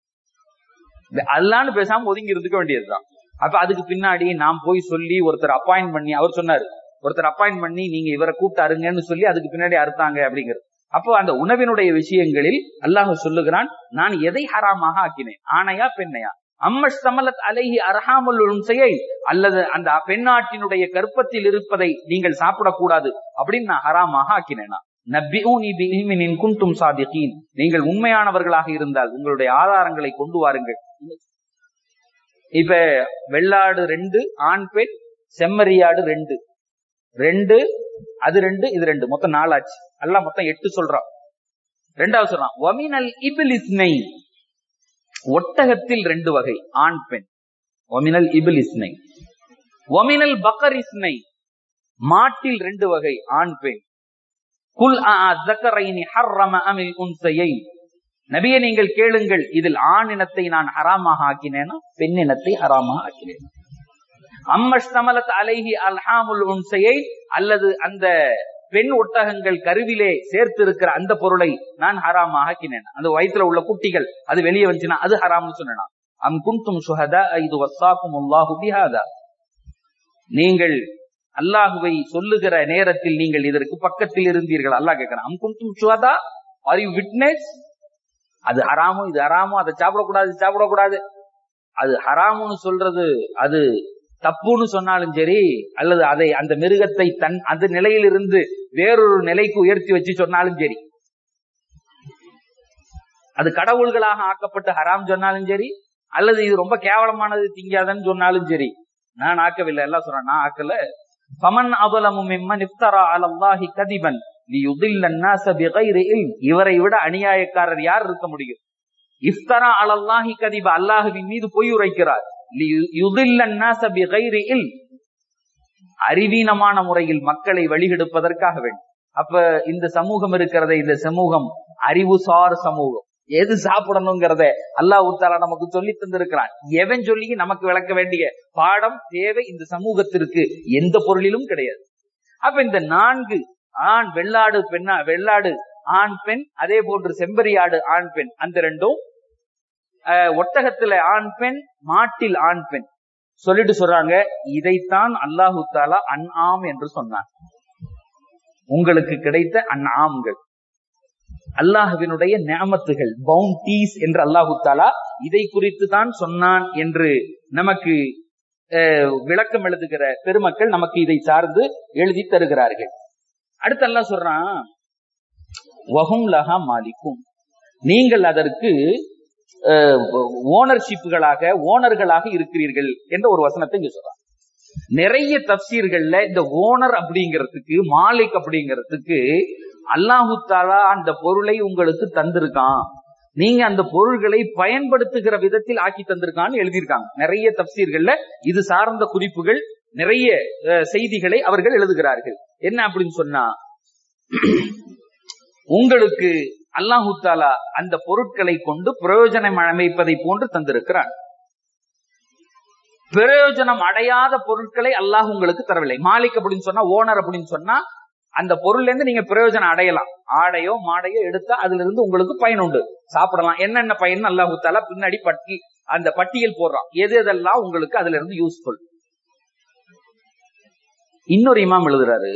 A: அல்லான்னு பேசாம ஒதுங்கி இருந்துக்க வேண்டியதுதான் அப்ப அதுக்கு பின்னாடி நாம் போய் சொல்லி ஒருத்தர் அப்பாயிண்ட் பண்ணி அவர் சொன்னாரு ஒருத்தர் அப்பாயிண்ட் பண்ணி நீங்க இவரை கூப்பிட்டாருங்கன்னு சொல்லி அதுக்கு பின்னாடி அறுத்தாங்க அப்படிங்கிறது அப்போ அந்த உணவினுடைய விஷயங்களில் அல்லாஹ் சொல்லுகிறான் நான் எதை ஹராமாக ஆக்கினேன் ஆணையா பெண்ணையா அம்மஷ் சமலத் அலைஹி அரஹாமுல் செய்யை அல்லது அந்த பெண்ணாட்டினுடைய கற்பத்தில் இருப்பதை நீங்கள் சாப்பிடக்கூடாது அப்படின்னு நான் ஹராமாக ஆக்கினேனா குந்தும் சாதிகீன் நீங்கள் உண்மையானவர்களாக இருந்தால் உங்களுடைய ஆதாரங்களை கொண்டு வாருங்கள் இப்ப வெள்ளாடு ரெண்டு ஆண் பெண் செம்மறியாடு ரெண்டு ரெண்டு அது ரெண்டு இது ரெண்டு மொத்தம் நாலாச்சு எல்லாம் மொத்தம் எட்டு சொல்றான் ரெண்டாவது சொல்றான் ஒமினல் இபிலிஸ்னை ஒட்டகத்தில் ரெண்டு வகை ஆண் பெண் ஒமினல் இபிலிஸ்னை ஒமினல் பக்கரிஸ்னை மாட்டில் ரெண்டு வகை ஆண் பெண் குல் அக்கரைனி ஹர்ரம அமில் உன்சையை நபிய நீங்கள் கேளுங்கள் இதில் ஆண் இனத்தை நான் ஹராமாக ஆக்கினேனா பெண் இனத்தை ஹராமாக ஆக்கினேன் அம்மஷ்தமலத் அலைஹி அல்ஹாமுல் உன்சையை அல்லது அந்த பெண் ஒட்டகங்கள் கருவிலே சேர்த்து இருக்கிற அந்த பொருளை நான் ஹராமாக ஆக்கினேன் அந்த வயிற்றுல உள்ள குட்டிகள் அது வெளியே வந்துச்சுன்னா அது ஹராம்னு சொன்னா அம் குந்தும் சுஹதா இது வசாக்கும் அல்லாஹு பிஹாதா நீங்கள் அல்லாஹுவை சொல்லுகிற நேரத்தில் நீங்கள் இதற்கு பக்கத்தில் இருந்தீர்கள் அல்லாஹ் கேட்கிறான் அம் குந்தும் சுஹதா ஆர் யூ விட்னஸ் அது ஹராமோ இது ஹராமோ அதை சாப்பிடக்கூடாது சாப்பிடக்கூடாது அது ஹராமுன்னு சொல்றது அது தப்புன்னு சொன்னாலும் சரி அல்லது அதை அந்த மிருகத்தை தன் அந்த நிலையிலிருந்து வேறொரு நிலைக்கு உயர்த்தி வச்சு சொன்னாலும் சரி அது கடவுள்களாக ஆக்கப்பட்டு ஹராம் சொன்னாலும் சரி அல்லது இது ரொம்ப கேவலமானது திங்காதன்னு சொன்னாலும் சரி நான் ஆக்கவில்லை எல்லாம் சொல்றேன் நான் ஆக்கல பமன் அவலமும் இம்மன் இஃப்தரா அலல்லாஹி கதிபன் இவரை விட அநியாயக்காரர் யார் இருக்க முடியும் இஃப்தரா அலல்லாஹி கதிப அல்லாஹுவின் மீது பொய் உரைக்கிறார் அறிவீனமான முறையில் மக்களை வழிகெடுப்பதற்காக வேண்டும் அப்ப இந்த சமூகம் இருக்கிறத இந்த சமூகம் அறிவுசார் சமூகம் எது சாப்பிடணுங்கிறத அல்லாஹ் தாலா நமக்கு சொல்லி தந்திருக்கிறான் எவன் சொல்லி நமக்கு விளக்க வேண்டிய பாடம் தேவை இந்த சமூகத்திற்கு எந்த பொருளிலும் கிடையாது அப்ப இந்த நான்கு ஆண் வெள்ளாடு பெண்ணா வெள்ளாடு ஆண் பெண் அதே போன்று செம்பரியாடு ஆண் பெண் அந்த ரெண்டும் ஒட்டகத்துல ஆண் பெண் மாட்டில் ஆண் பெண் சொல்லிட்டு சொல்றாங்க இதைத்தான் அல்லாஹு தாலா அன்ஆம் என்று சொன்னான் உங்களுக்கு கிடைத்த அன்ஆம்கள் அல்லாஹுவினுடைய நியமத்துகள் பவுண்டீஸ் என்று அல்லாஹு தாலா இதை குறித்து தான் சொன்னான் என்று நமக்கு விளக்கம் எழுதுகிற பெருமக்கள் நமக்கு இதை சார்ந்து எழுதி தருகிறார்கள் அடுத்து அல்லாஹ் சொல்றான் வஹும் லஹா மாலிக்கும் நீங்கள் அதற்கு ஓனர்ஷிப்புகளாக ஓனர்களாக இருக்கிறீர்கள் என்ற ஒரு வசனத்தை இங்க சொல்றாங்க நிறைய தப்சீர்கள்ல இந்த ஓனர் அப்படிங்கிறதுக்கு மாலிக் அப்படிங்கிறதுக்கு அல்லாஹு தாலா அந்த பொருளை உங்களுக்கு தந்திருக்கான் நீங்க அந்த பொருள்களை பயன்படுத்துகிற விதத்தில் ஆக்கி தந்திருக்கான்னு எழுதியிருக்காங்க நிறைய தப்சீர்கள்ல இது சார்ந்த குறிப்புகள் நிறைய செய்திகளை அவர்கள் எழுதுகிறார்கள் என்ன அப்படின்னு சொன்னா உங்களுக்கு அல்லாஹு தாலா அந்த பொருட்களை கொண்டு பிரயோஜனம் அமைப்பதை போன்று தந்திருக்கிறான் பிரயோஜனம் அடையாத பொருட்களை அல்லாஹ் உங்களுக்கு தரவில்லை மாலிக் அப்படின்னு சொன்னா ஓனர் அப்படின்னு சொன்னா அந்த பொருள்ல இருந்து நீங்க பிரயோஜனம் அடையலாம் ஆடையோ மாடையோ எடுத்தா அதுல இருந்து உங்களுக்கு பயன் உண்டு சாப்பிடலாம் என்னென்ன பயன் அல்லாஹு தாலா பின்னாடி பட்டி அந்த பட்டியல் போடுறான் எது எதெல்லாம் உங்களுக்கு அதுல இருந்து யூஸ்ஃபுல் இன்னொரு இமாம் எழுதுறாரு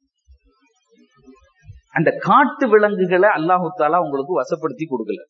A: அந்த காட்டு விலங்குகளை அல்லாஹு தாலா உங்களுக்கு வசப்படுத்தி கொடுக்கல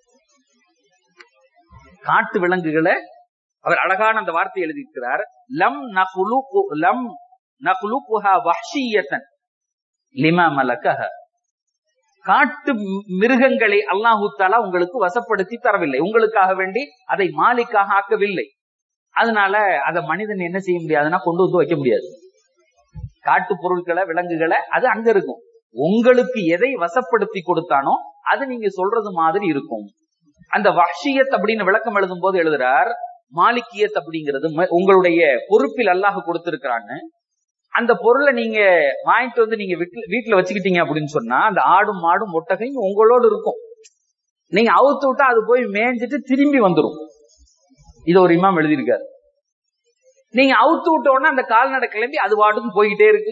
A: காட்டு விலங்குகளை அவர் அழகான அந்த வார்த்தை எழுதியிருக்கிறார் லம் நகுலு லம் நகுலுகுஹா வஹ்ஷியத்தன் லிமா மலக்கஹ காட்டு மிருகங்களை அல்லாஹு தாலா உங்களுக்கு வசப்படுத்தி தரவில்லை உங்களுக்காக வேண்டி அதை மாலிக்காக ஆக்கவில்லை அதனால அதை மனிதன் என்ன செய்ய முடியாதுன்னா கொண்டு வந்து வைக்க முடியாது காட்டு பொருட்களை விலங்குகளை அது அங்க இருக்கும் உங்களுக்கு எதை வசப்படுத்தி கொடுத்தானோ அது நீங்க சொல்றது மாதிரி இருக்கும் அந்த வஹ்ஷியத் அப்படின்னு விளக்கம் எழுதும் போது எழுதுறார் மாலிக்கியத் அப்படிங்கிறது உங்களுடைய பொறுப்பில் அல்லாஹ் கொடுத்திருக்கிறான்னு அந்த பொருளை நீங்க வாங்கிட்டு வந்து நீங்க வீட்டுல வச்சுக்கிட்டீங்க அப்படின்னு சொன்னா அந்த ஆடும் மாடும் ஒட்டகையும் உங்களோடு இருக்கும் நீங்க அவுத்து விட்டா அது போய் மேய்ஞ்சிட்டு திரும்பி வந்துடும் இது ஒரு இமாம் எழுதியிருக்காரு நீங்க அவுத்து விட்ட உடனே அந்த கால்நடை கிளம்பி அது பாட்டுக்கு போய்கிட்டே இருக்கு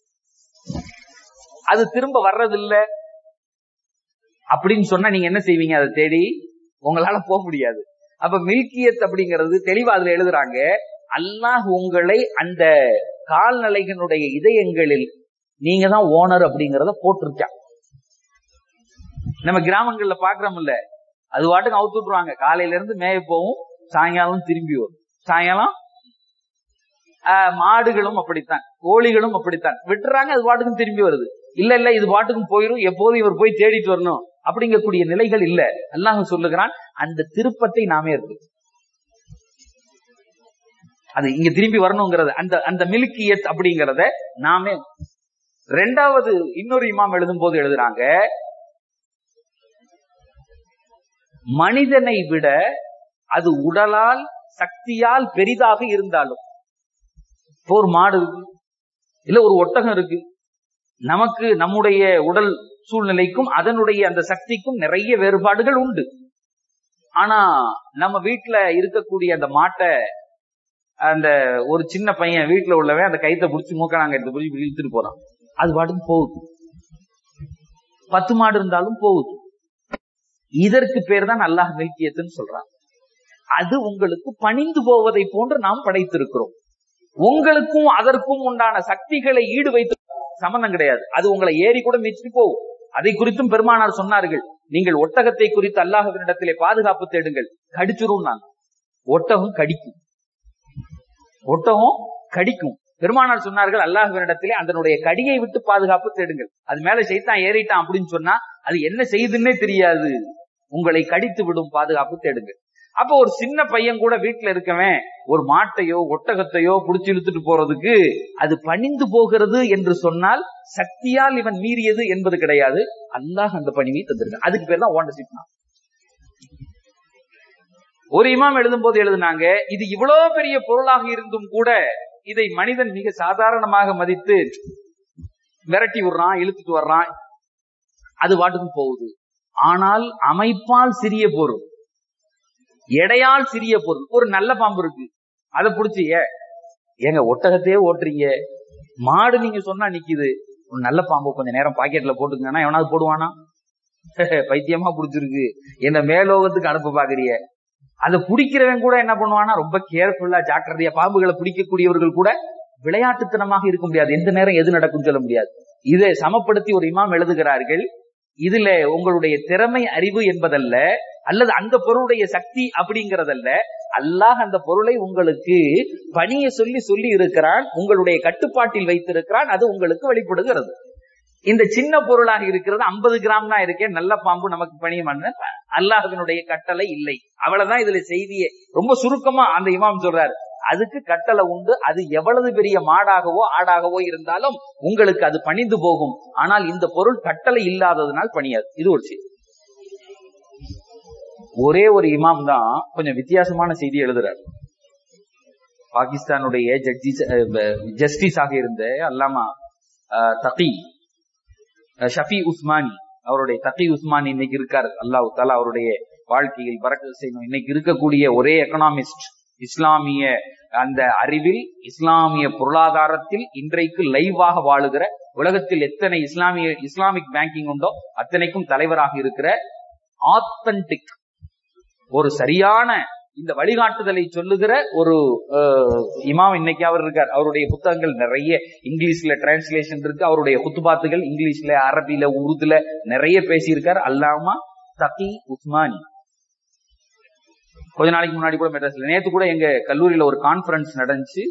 A: அது திரும்ப வர்றதில்ல அப்படின்னு சொன்னா நீங்க என்ன செய்வீங்க அதை தேடி உங்களால போக முடியாது அப்ப மில்கியத் அப்படிங்கிறது தெளிவா அதுல எழுதுறாங்க அல்லாஹ் உங்களை அந்த கால்நடைகளுடைய இதயங்களில் நீங்க தான் ஓனர் அப்படிங்கறத போட்டிருக்கான் நம்ம கிராமங்கள்ல பாக்குறோம்ல அது வாட்டுக்கு அவுத்து விட்டுருவாங்க காலையில இருந்து மேய போவும் சாயங்காலம் திரும்பி வரும் சாயங்காலம் மாடுகளும் அப்படித்தான் கோழிகளும் அப்படித்தான் விட்டுறாங்க அது பாட்டுக்கும் திரும்பி வருது இல்ல இல்ல இது பாட்டுக்கும் போயிரும் எப்போதும் இவர் போய் தேடிட்டு வரணும் அப்படிங்கக்கூடிய நிலைகள் இல்ல அல்லாஹ் சொல்லுகிறான் அந்த திருப்பத்தை நாமே இருக்கு அது இங்க திரும்பி வரணுங்கிறது அந்த அந்த மில்கியத் அப்படிங்கறத நாமே ரெண்டாவது இன்னொரு இமாம் எழுதும் போது எழுதுறாங்க மனிதனை விட அது உடலால் சக்தியால் பெரிதாக இருந்தாலும் இப்போ ஒரு மாடு இருக்கு இல்ல ஒரு ஒட்டகம் இருக்கு நமக்கு நம்முடைய உடல் சூழ்நிலைக்கும் அதனுடைய அந்த சக்திக்கும் நிறைய வேறுபாடுகள் உண்டு ஆனா நம்ம வீட்டுல இருக்கக்கூடிய அந்த மாட்டை அந்த ஒரு சின்ன பையன் வீட்டுல உள்ளவன் அந்த கைத்தை பிடிச்சி மூக்க நாங்க எடுத்து பிடிச்சி இழுத்துட்டு போறான் அது பாட்டுக்கு போகுது பத்து மாடு இருந்தாலும் போகுது இதற்கு பேர் தான் அல்லாஹ் மில்கியத்துன்னு சொல்றான் அது உங்களுக்கு பணிந்து போவதை போன்று நாம் படைத்திருக்கிறோம் உங்களுக்கும் அதற்கும் உண்டான சக்திகளை ஈடு வைத்து சம்பந்தம் கிடையாது அது உங்களை ஏறி கூட மிச்சிட்டு போகும் அதை குறித்தும் பெருமானார் சொன்னார்கள் நீங்கள் ஒட்டகத்தை குறித்து அல்லாஹவினிடத்திலே பாதுகாப்பு தேடுங்கள் கடிச்சிரும் நான் ஒட்டகம் கடிக்கும் ஒட்டகம் கடிக்கும் பெருமானார் சொன்னார்கள் அல்லாஹுவினிடத்திலே அதனுடைய கடியை விட்டு பாதுகாப்பு தேடுங்கள் அது மேல செய்தான் ஏறிட்டான் அப்படின்னு சொன்னா அது என்ன செய்யுதுன்னே தெரியாது உங்களை கடித்து விடும் பாதுகாப்பு தேடுங்கள் அப்ப ஒரு சின்ன பையன் கூட வீட்டுல இருக்கவன் ஒரு மாட்டையோ ஒட்டகத்தையோ புடிச்சு இழுத்துட்டு போறதுக்கு அது பணிந்து போகிறது என்று சொன்னால் சக்தியால் இவன் மீறியது என்பது கிடையாது அல்லாஹ் அந்த பணிவை தந்திருக்க அதுக்கு பேர் தான் ஓண்டர்ஷிப் ஒரு இமாம் எழுதும் போது எழுதுனாங்க இது இவ்வளவு பெரிய பொருளாக இருந்தும் கூட இதை மனிதன் மிக சாதாரணமாக மதித்து விரட்டி விடுறான் இழுத்துட்டு வர்றான் அது வாட்டுக்கு போகுது ஆனால் அமைப்பால் சிறிய பொருள் எடையால் சிறிய பொருள் ஒரு நல்ல பாம்பு இருக்கு அதை புடிச்சு ஏ ஏங்க ஒட்டகத்தையே ஓட்டுறீங்க மாடு நீங்க சொன்னா நிக்குது ஒரு நல்ல பாம்பு கொஞ்ச நேரம் பாக்கெட்ல போட்டுங்கன்னா எவனாவது போடுவானா பைத்தியமா புடிச்சிருக்கு என்ன மேலோகத்துக்கு அனுப்ப பாக்குறிய அதை பிடிக்கிறவன் கூட என்ன பண்ணுவானா ரொம்ப கேர்ஃபுல்லா ஜாக்கிரதையா பாம்புகளை பிடிக்கக்கூடியவர்கள் கூட விளையாட்டுத்தனமாக இருக்க முடியாது எந்த நேரம் எது நடக்கும் சொல்ல முடியாது இதை சமப்படுத்தி ஒரு இமாம் எழுதுகிறார்கள் இதுல உங்களுடைய திறமை அறிவு என்பதல்ல அல்லது அந்த பொருளுடைய சக்தி அப்படிங்கறதல்ல அல்லாஹ் அந்த பொருளை உங்களுக்கு பணிய சொல்லி சொல்லி இருக்கிறான் உங்களுடைய கட்டுப்பாட்டில் வைத்திருக்கிறான் அது உங்களுக்கு வெளிப்படுகிறது இந்த சின்ன பொருளாக இருக்கிறது ஐம்பது கிராம் தான் இருக்கே நல்ல பாம்பு நமக்கு பணியம் அல்லாஹினுடைய கட்டளை இல்லை அவ்வளவுதான் இதுல செய்தியே ரொம்ப சுருக்கமா அந்த இமாம் சொல்றாரு அதுக்கு கட்டளை உண்டு அது எவ்வளவு பெரிய மாடாகவோ ஆடாகவோ இருந்தாலும் உங்களுக்கு அது பணிந்து போகும் ஆனால் இந்த பொருள் கட்டளை இல்லாததுனால் பணியாது இது ஒரு செய்தி ஒரே ஒரு இமாம் தான் கொஞ்சம் வித்தியாசமான செய்தி எழுதுறாரு பாகிஸ்தானுடைய ஜட்ஜிஸ் ஜஸ்டிஸாக இருந்த அல்லாமா தகி ஷஃபி உஸ்மானி அவருடைய தகி உஸ்மானி இன்னைக்கு இருக்காரு அல்லாஹ் தாலா அவருடைய வாழ்க்கையில் பறக்க செய்யணும் இன்னைக்கு இருக்கக்கூடிய ஒரே எக்கனாமிஸ்ட் இஸ்லாமிய அந்த அறிவில் இஸ்லாமிய பொருளாதாரத்தில் இன்றைக்கு லைவாக வாழுகிற உலகத்தில் எத்தனை இஸ்லாமிய இஸ்லாமிக் பேங்கிங் உண்டோ அத்தனைக்கும் தலைவராக இருக்கிற ஆத்தன்டிக் ஒரு சரியான இந்த வழிகாட்டுதலை சொல்லுகிற ஒரு இமாம் இன்னைக்கு அவர் இருக்கார் அவருடைய புத்தகங்கள் நிறைய இங்கிலீஷ்ல டிரான்ஸ்லேஷன் இருக்கு அவருடைய குத்துபாத்துகள் இங்கிலீஷ்ல அரபில உருதுல நிறைய பேசியிருக்கார் அல்லாமா தகி உஸ்மானி கொஞ்ச நாளைக்கு முன்னாடி கூட மெட்ராஸ்ல நேத்து கூட எங்க கல்லூரியில ஒரு கான்பரன்ஸ் நடந்துச்சு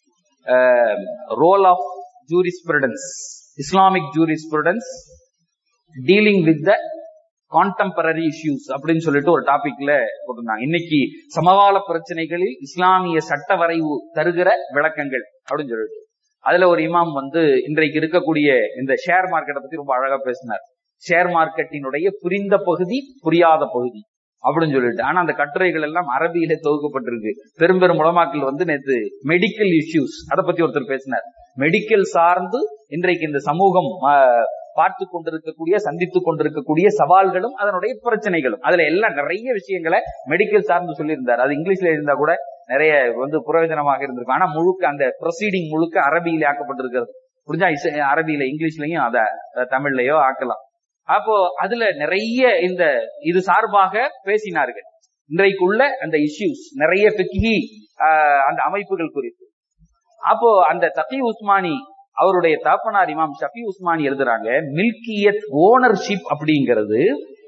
A: role of jurisprudence Islamic jurisprudence dealing with the contemporary issues அப்படின்னு சொல்லிட்டு ஒரு டாபிக்ல போட்டிருந்தாங்க இன்னைக்கு சமகால பிரச்சனைகளில் இஸ்லாமிய சட்ட வரைவு தருகிற விளக்கங்கள் அப்படின்னு சொல்லிட்டு அதுல ஒரு இமாம் வந்து இன்றைக்கு இருக்கக்கூடிய இந்த ஷேர் மார்க்கெட்டை பத்தி ரொம்ப அழகா பேசினார் ஷேர் மார்க்கெட்டினுடைய புரிந்த பகுதி புரியாத பகுதி அப்படின்னு சொல்லிட்டு ஆனா அந்த கட்டுரைகள் எல்லாம் அரபியில தொகுக்கப்பட்டிருக்கு பெரும் பெரும் உலமாக்கள் வந்து நேற்று மெடிக்கல் இஷ்யூஸ் அதை பத்தி ஒருத்தர் பேசினார் மெடிக்கல் சார்ந்து இன்றைக்கு இந்த சமூகம் பார்த்து கொண்டிருக்கக்கூடிய சந்தித்துக் கொண்டிருக்கக்கூடிய சவால்களும் அதனுடைய பிரச்சனைகளும் அதுல எல்லாம் நிறைய விஷயங்களை மெடிக்கல் சார்ந்து சொல்லியிருந்தார் அது இங்கிலீஷ்ல இருந்தா கூட நிறைய வந்து பிரயோஜனமாக இருந்திருக்கும் ஆனா முழுக்க அந்த ப்ரொசீடிங் முழுக்க அரபியில ஆக்கப்பட்டிருக்கிறது புரிஞ்சா அரபியில இங்கிலீஷ்லயும் அத தமிழ்லயோ ஆக்கலாம் அப்போ அதுல நிறைய இந்த இது சார்பாக பேசினார்கள் இன்றைக்குள்ள அந்த இஷ்யூஸ் நிறைய பிக்கி அந்த அமைப்புகள் குறித்து அப்போ அந்த தகி உஸ்மானி அவருடைய தாப்பனார் இமாம் ஷஃபி உஸ்மானி எழுதுறாங்க மில்கியத் ஓனர்ஷிப் அப்படிங்கிறது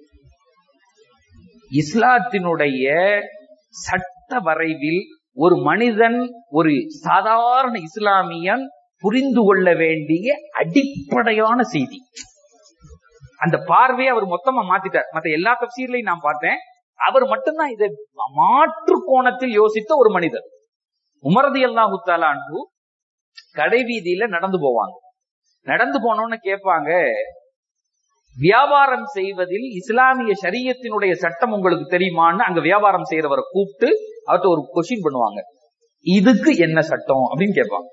A: இஸ்லாத்தினுடைய சட்ட வரைவில் ஒரு மனிதன் ஒரு சாதாரண இஸ்லாமியன் புரிந்து கொள்ள வேண்டிய அடிப்படையான செய்தி அந்த பார்வையை அவர் மொத்தமா மாத்திட்டார் மத்த எல்லா தப்சீர்லையும் நான் பார்த்தேன் அவர் மட்டும்தான் இதை மாற்று கோணத்தில் யோசித்த ஒரு மனிதர் உமரதி அல்லாஹு தாலான்கு கடை வீதியில நடந்து போவாங்க நடந்து போனோன்னு கேட்பாங்க வியாபாரம் செய்வதில் இஸ்லாமிய சரியத்தினுடைய சட்டம் உங்களுக்கு தெரியுமான்னு அங்க வியாபாரம் செய்யறவரை கூப்பிட்டு அவர்கிட்ட ஒரு கொஸ்டின் பண்ணுவாங்க இதுக்கு என்ன சட்டம் அப்படின்னு கேட்பாங்க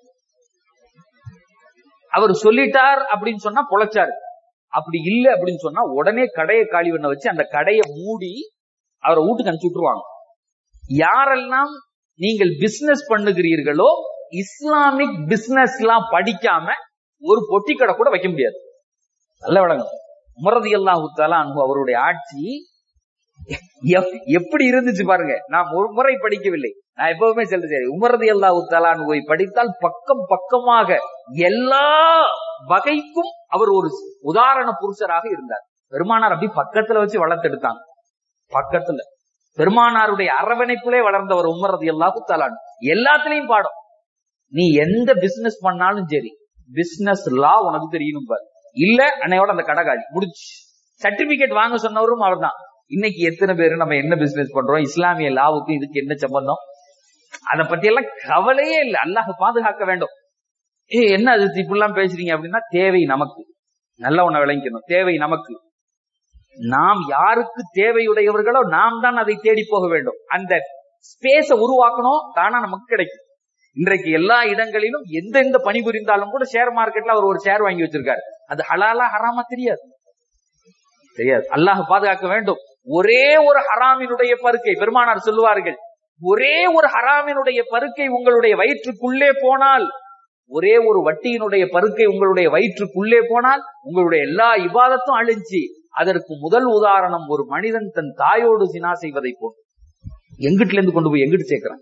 A: அவர் சொல்லிட்டார் அப்படின்னு சொன்னா பொழைச்சாரு அப்படி இல்ல அப்படின்னு சொன்னா உடனே கடையை காலி பண்ண வச்சு அந்த கடையை மூடி அவரை வீட்டுக்கு அனுப்பிச்சு விட்டுருவாங்க யாரெல்லாம் நீங்கள் பிசினஸ் பண்ணுகிறீர்களோ இஸ்லாமிக் பிசினஸ் எல்லாம் படிக்காம ஒரு பொட்டி கடை கூட வைக்க முடியாது நல்ல விளங்கும் உமரதி எல்லாம் அவருடைய ஆட்சி எப்படி இருந்துச்சு பாருங்க நான் ஒரு முறை படிக்கவில்லை நான் எப்பவுமே சொல்ல சரி உமரதி அல்லா உத்தாலான் போய் படித்தால் பக்கம் பக்கமாக எல்லா வகைக்கும் அவர் ஒரு உதாரண புருஷராக இருந்தார் பெருமானார் அப்படி பக்கத்துல வச்சு வளர்த்தெடுத்தாங்க பக்கத்துல பெருமானாருடைய அரவணைப்புலே வளர்ந்தவர் உமரதி அல்லா உத்தாலான் எல்லாத்துலயும் பாடம் நீ எந்த பிசினஸ் பண்ணாலும் சரி பிசினஸ் லா உனக்கு தெரியணும் பாரு இல்ல அன்னையோட அந்த கடகாலி முடிச்சு சர்டிபிகேட் வாங்க சொன்னவரும் அவர் தான் இன்னைக்கு எத்தனை பேரு நம்ம என்ன பிசினஸ் பண்றோம் இஸ்லாமிய லாவுக்கும் இதுக்கு என்ன சம்பந்தம் அத பத்தி எல்லாம் கவலையே இல்லை அல்லாஹ் பாதுகாக்க வேண்டும் ஏ என்ன அது இப்படிலாம் பேசுறீங்க அப்படின்னா தேவை நமக்கு நல்ல உன்னை விளங்கிக்கணும் தேவை நமக்கு நாம் யாருக்கு தேவையுடையவர்களோ நாம் தான் அதை தேடி போக வேண்டும் அந்த ஸ்பேஸ உருவாக்கணும் தானா நமக்கு கிடைக்கும் இன்றைக்கு எல்லா இடங்களிலும் எந்தெந்த பணி புரிந்தாலும் கூட ஷேர் மார்க்கெட்ல அவர் ஒரு ஷேர் வாங்கி வச்சிருக்காரு அது ஹலாலா ஹராமா தெரியாது தெரியாது அல்லாஹ் பாதுகாக்க வேண்டும் ஒரே ஒரு ஹராமினுடைய பருக்கை பெருமானார் சொல்லுவார்கள் ஒரே ஒரு ஹராமினுடைய பருக்கை உங்களுடைய வயிற்றுக்குள்ளே போனால் ஒரே ஒரு வட்டியினுடைய பருக்கை உங்களுடைய வயிற்றுக்குள்ளே போனால் உங்களுடைய எல்லா இபாதத்தும் அழிஞ்சு அதற்கு முதல் உதாரணம் ஒரு மனிதன் தன் தாயோடு சினா செய்வதை போல் எங்கிட்டுல இருந்து கொண்டு போய் எங்கிட்டு சேர்க்கிறான்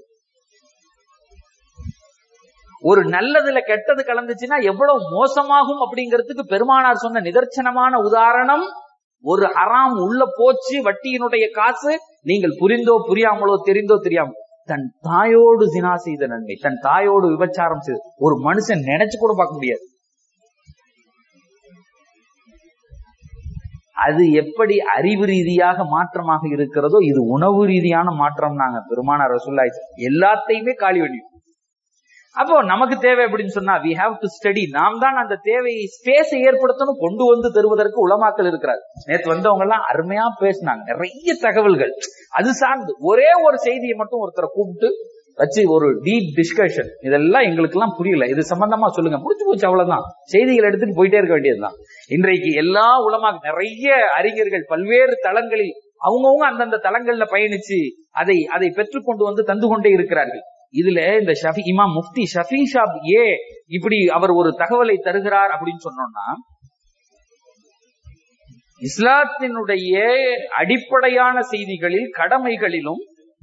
A: ஒரு நல்லதுல கெட்டது கலந்துச்சுன்னா எவ்வளவு மோசமாகும் அப்படிங்கிறதுக்கு பெருமானார் சொன்ன நிதர்சனமான உதாரணம் ஒரு ஹராம் உள்ள போச்சு வட்டியினுடைய காசு நீங்கள் புரிந்தோ புரியாமலோ தெரிந்தோ தெரியாம தன் தாயோடு சினா செய்த நன்மை தன் தாயோடு விபச்சாரம் செய்த ஒரு மனுஷன் நினைச்சு கூட பார்க்க முடியாது அது எப்படி அறிவு ரீதியாக மாற்றமாக இருக்கிறதோ இது உணவு ரீதியான மாற்றம் நாங்க பெருமான ரசுல்லா எல்லாத்தையுமே காலி பண்ணி அப்போ நமக்கு தேவை அப்படின்னு சொன்னா வி ஹாவ் டு ஸ்டடி நாம் தான் அந்த தேவையை ஸ்பேஸை ஏற்படுத்தணும் கொண்டு வந்து தருவதற்கு உளமாக்கல் இருக்கிறார் நேற்று வந்தவங்க எல்லாம் அருமையா பேசினாங்க நிறைய தகவல்கள் அது சார்ந்து ஒரே ஒரு செய்தியை மட்டும் ஒருத்தரை கூப்பிட்டு வச்சு ஒரு டீப் டிஸ்கஷன் இதெல்லாம் எங்களுக்கு எல்லாம் புரியல இது சம்பந்தமா சொல்லுங்க முடிச்சு போச்சு அவ்வளவுதான் செய்திகள் எடுத்துட்டு போயிட்டே இருக்க வேண்டியதுதான் இன்றைக்கு எல்லா உலமா நிறைய அறிஞர்கள் பல்வேறு தளங்களில் அவங்கவுங்க அந்தந்த தளங்கள்ல பயணிச்சு அதை அதை பெற்றுக்கொண்டு வந்து தந்து கொண்டே இருக்கிறார்கள் இதுல இந்த ஷஃபி இமாம் முஃப்தி ஷஃபி ஷாப் ஏ இப்படி அவர் ஒரு தகவலை தருகிறார் அப்படின்னு சொன்னோம்னா இஸ்லாத்தினுடைய அடிப்படையான செய்திகளில் கடமைகளிலும்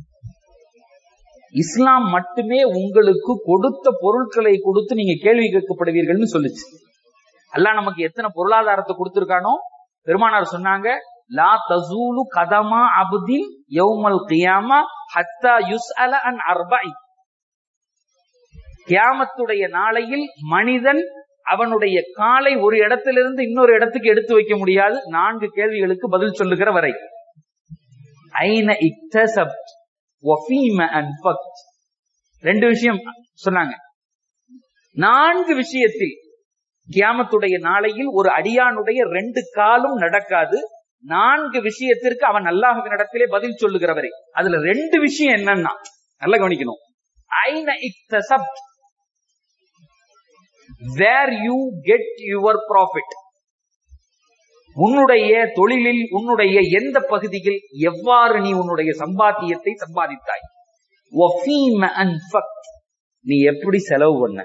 A: இஸ்லாம் மட்டுமே உங்களுக்கு கொடுத்த பொருட்களை கொடுத்து நீங்க கேள்வி கேட்கப்படுவீர்கள்னு சொல்லுச்சு அல்லாஹ் நமக்கு எத்தனை பொருளாதாரத்தை கொடுத்திருக்கானோ பெருமானார் சொன்னாங்க லா தசூலு கதமா அபுதின் யௌமல் கியாமா ஹத்தா யுஸ் அல அன் அர்பாய் கியாமத்துடைய நாளையில் மனிதன் அவனுடைய காலை ஒரு இடத்திலிருந்து இன்னொரு இடத்துக்கு எடுத்து வைக்க முடியாது நான்கு கேள்விகளுக்கு பதில் சொல்லுகிற வரை ஐன இக்தசப்ட் வஃபீம அன்ஃபக்ட் ரெண்டு விஷயம் சொன்னாங்க நான்கு விஷயத்தில் கியாமத்துடைய நாளையில் ஒரு அடியானுடைய ரெண்டு காலும் நடக்காது நான்கு விஷயத்திற்கு அவன் அல்லாஹுவின் இடத்திலே பதில் சொல்லுகிறவரை அதுல ரெண்டு விஷயம் என்னன்னா நல்லா கவனிக்கணும் ஐன இக்தசப்ட் where you get your profit உன்னுடைய தொழிலில் உன்னுடைய எந்த பகுதியில் எவ்வாறு நீ உன்னுடைய சம்பாத்தியத்தை சம்பாதித்தாய் நீ எப்படி செலவு பண்ண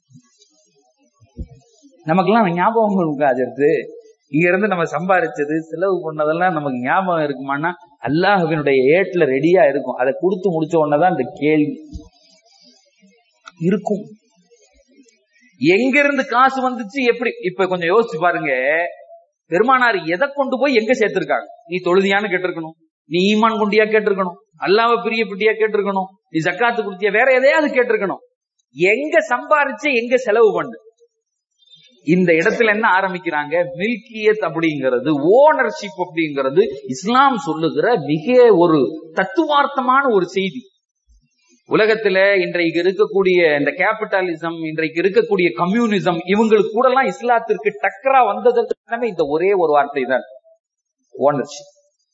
A: நமக்கெல்லாம் ஞாபகம் இருக்காது எடுத்து இங்க இருந்து நம்ம சம்பாதிச்சது செலவு பண்ணதெல்லாம் நமக்கு ஞாபகம் இருக்குமானா அல்லாஹுவினுடைய ஏட்ல ரெடியா இருக்கும் அதை கொடுத்து முடிச்ச உடனேதான் இந்த கேள்வி இருக்கும் எங்க இருந்து காசு வந்துச்சு எப்படி இப்ப கொஞ்சம் யோசிச்சு பாருங்க பெருமானார் எதை கொண்டு போய் எங்க சேர்த்திருக்காங்க நீ தொழுதியான்னு கேட்டிருக்கணும் நீ ஈமான் குண்டியா கேட்டிருக்கணும் அல்லாவ பிரிய பிட்டியா கேட்டிருக்கணும் நீ ஜக்காத்து குடுத்தியா வேற எதையாவது கேட்டிருக்கணும் எங்க சம்பாரிச்சு எங்க செலவு பண்ணு இந்த இடத்துல என்ன ஆரம்பிக்கிறாங்க மில்கியத் அப்படிங்கிறது ஓனர்ஷிப் அப்படிங்கிறது இஸ்லாம் சொல்லுகிற மிக ஒரு தத்துவார்த்தமான ஒரு செய்தி உலகத்துல இன்றைக்கு இருக்கக்கூடிய இந்த கேபிட்டலிசம் இன்றைக்கு இருக்கக்கூடிய கம்யூனிசம் இவங்களுக்கு கூட எல்லாம் இஸ்லாத்திற்கு டக்கரா வந்ததற்கு இந்த ஒரே ஒரு வார்த்தை தான் ஓனர்ஷிப்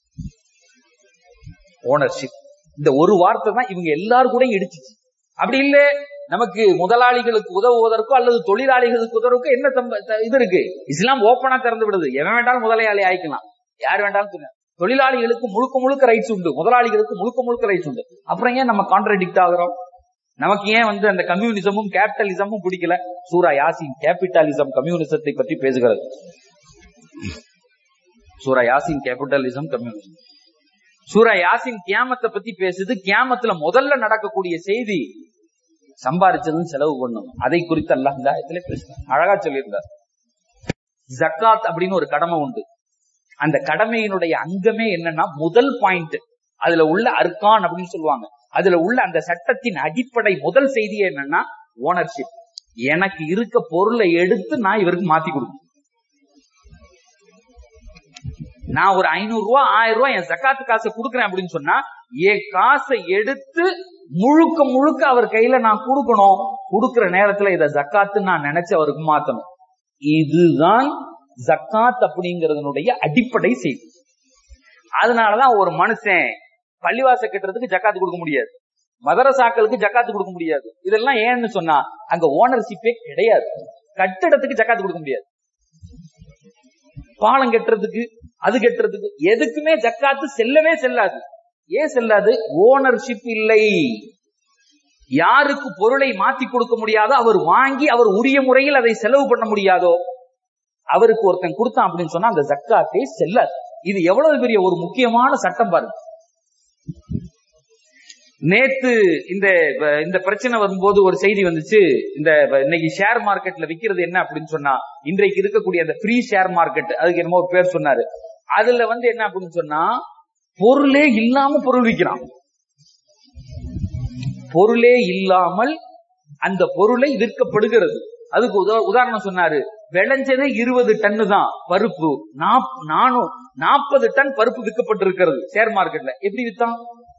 A: ஓனர்ஷிப் இந்த ஒரு வார்த்தை தான் இவங்க எல்லாரும் கூட இடிச்சிச்சு அப்படி இல்ல நமக்கு முதலாளிகளுக்கு உதவுவதற்கோ அல்லது தொழிலாளிகளுக்கு உதவுக்கோ என்ன இது இருக்கு இஸ்லாம் ஓப்பனா திறந்து விடுது எவன் வேண்டாலும் முதலாளி ஆயிக்கலாம் யார் வேண்டாலும் சொல்லுங்க தொழிலாளிகளுக்கு முழுக்க முழுக்க ரைட்ஸ் உண்டு முதலாளிகளுக்கு முழுக்க முழுக்க ரைட்ஸ் உண்டு அப்புறம் ஏன் நம்ம கான்ட்ரடிக்ட் ஆகிறோம் நமக்கு ஏன் வந்து அந்த கம்யூனிசமும் கேபிட்டலிசமும் பிடிக்கல சூரா யாசின் கேபிட்டலிசம் கம்யூனிசத்தை பற்றி பேசுகிறது சூரா யாசின் கேபிட்டலிசம் கம்யூனிசம் சூரா யாசின் கியாமத்தை பத்தி பேசுது கியாமத்துல முதல்ல நடக்கக்கூடிய செய்தி சம்பாரிச்சதும் செலவு பண்ணணும் அதை குறித்து அல்லாஹ் இந்த ஆயத்துல பேசுறார் அழகா சொல்லியிருந்தார் ஜக்காத் அப்படின்னு ஒரு கடமை உண்டு அந்த கடமையினுடைய அங்கமே என்னன்னா முதல் பாயிண்ட் அதுல உள்ள அர்கான் அப்படின்னு சொல்லுவாங்க அதுல உள்ள அந்த சட்டத்தின் அடிப்படை முதல் செய்தி என்னன்னா ஓனர்ஷிப் எனக்கு இருக்க பொருளை எடுத்து நான் இவருக்கு மாத்தி கொடுக்கணும் நான் ஒரு ஐநூறு ரூபாய் ஆயிரம் ரூபாய் என் ஜக்காத்து காசை கொடுக்குறேன் அப்படின்னு சொன்னா என் காசை எடுத்து முழுக்க முழுக்க அவர் கையில நான் கொடுக்கணும் கொடுக்கிற நேரத்துல இத ஜக்காத்து நான் நினைச்சு அவருக்கு மாத்தணும் இதுதான் ஜக்காத் அப்படிங்கறதனுடைய அடிப்படை செய்தி அதனாலதான் ஒரு மனுஷன் பள்ளிவாச கட்டுறதுக்கு ஜக்காத்து கொடுக்க முடியாது மதரசாக்களுக்கு ஜக்காத்து கொடுக்க முடியாது இதெல்லாம் ஏன்னு சொன்னா அங்க ஓனர்ஷிப்பே கிடையாது கட்டிடத்துக்கு ஜக்காத்து கொடுக்க முடியாது பாலம் கட்டுறதுக்கு அது கட்டுறதுக்கு எதுக்குமே ஜக்காத்து செல்லவே செல்லாது ஏன் செல்லாது ஓனர்ஷிப் இல்லை யாருக்கு பொருளை மாத்தி கொடுக்க முடியாதோ அவர் வாங்கி அவர் உரிய முறையில் அதை செலவு பண்ண முடியாதோ அவருக்கு ஒருத்தன் கொடுத்தான் அப்படின்னு சொன்னா அந்த ஜக்காத்தே செல்லாது இது எவ்வளவு பெரிய ஒரு முக்கியமான சட்டம் பாருங்க நேத்து இந்த இந்த பிரச்சனை வரும்போது ஒரு செய்தி வந்துச்சு இந்த இன்னைக்கு ஷேர் மார்க்கெட்ல விக்கிறது என்ன அப்படின்னு சொன்னா இன்றைக்கு இருக்கக்கூடிய அந்த ஃப்ரீ ஷேர் மார்க்கெட் அதுக்கு என்னமோ ஒரு பேர் சொன்னாரு அதுல வந்து என்ன அப்படின்னு சொன்னா பொருளே இல்லாம பொருள் விற்கிறான் பொருளே இல்லாமல் அந்த பொருளை விற்கப்படுகிறது அதுக்கு உதாரணம் சொன்னாரு விளைஞ்சதே இருபது டன்னு தான் பருப்பு நானும் நாற்பது டன் பருப்பு விற்கப்பட்டிருக்கிறது ஷேர் மார்க்கெட்ல எப்படி வித்தான்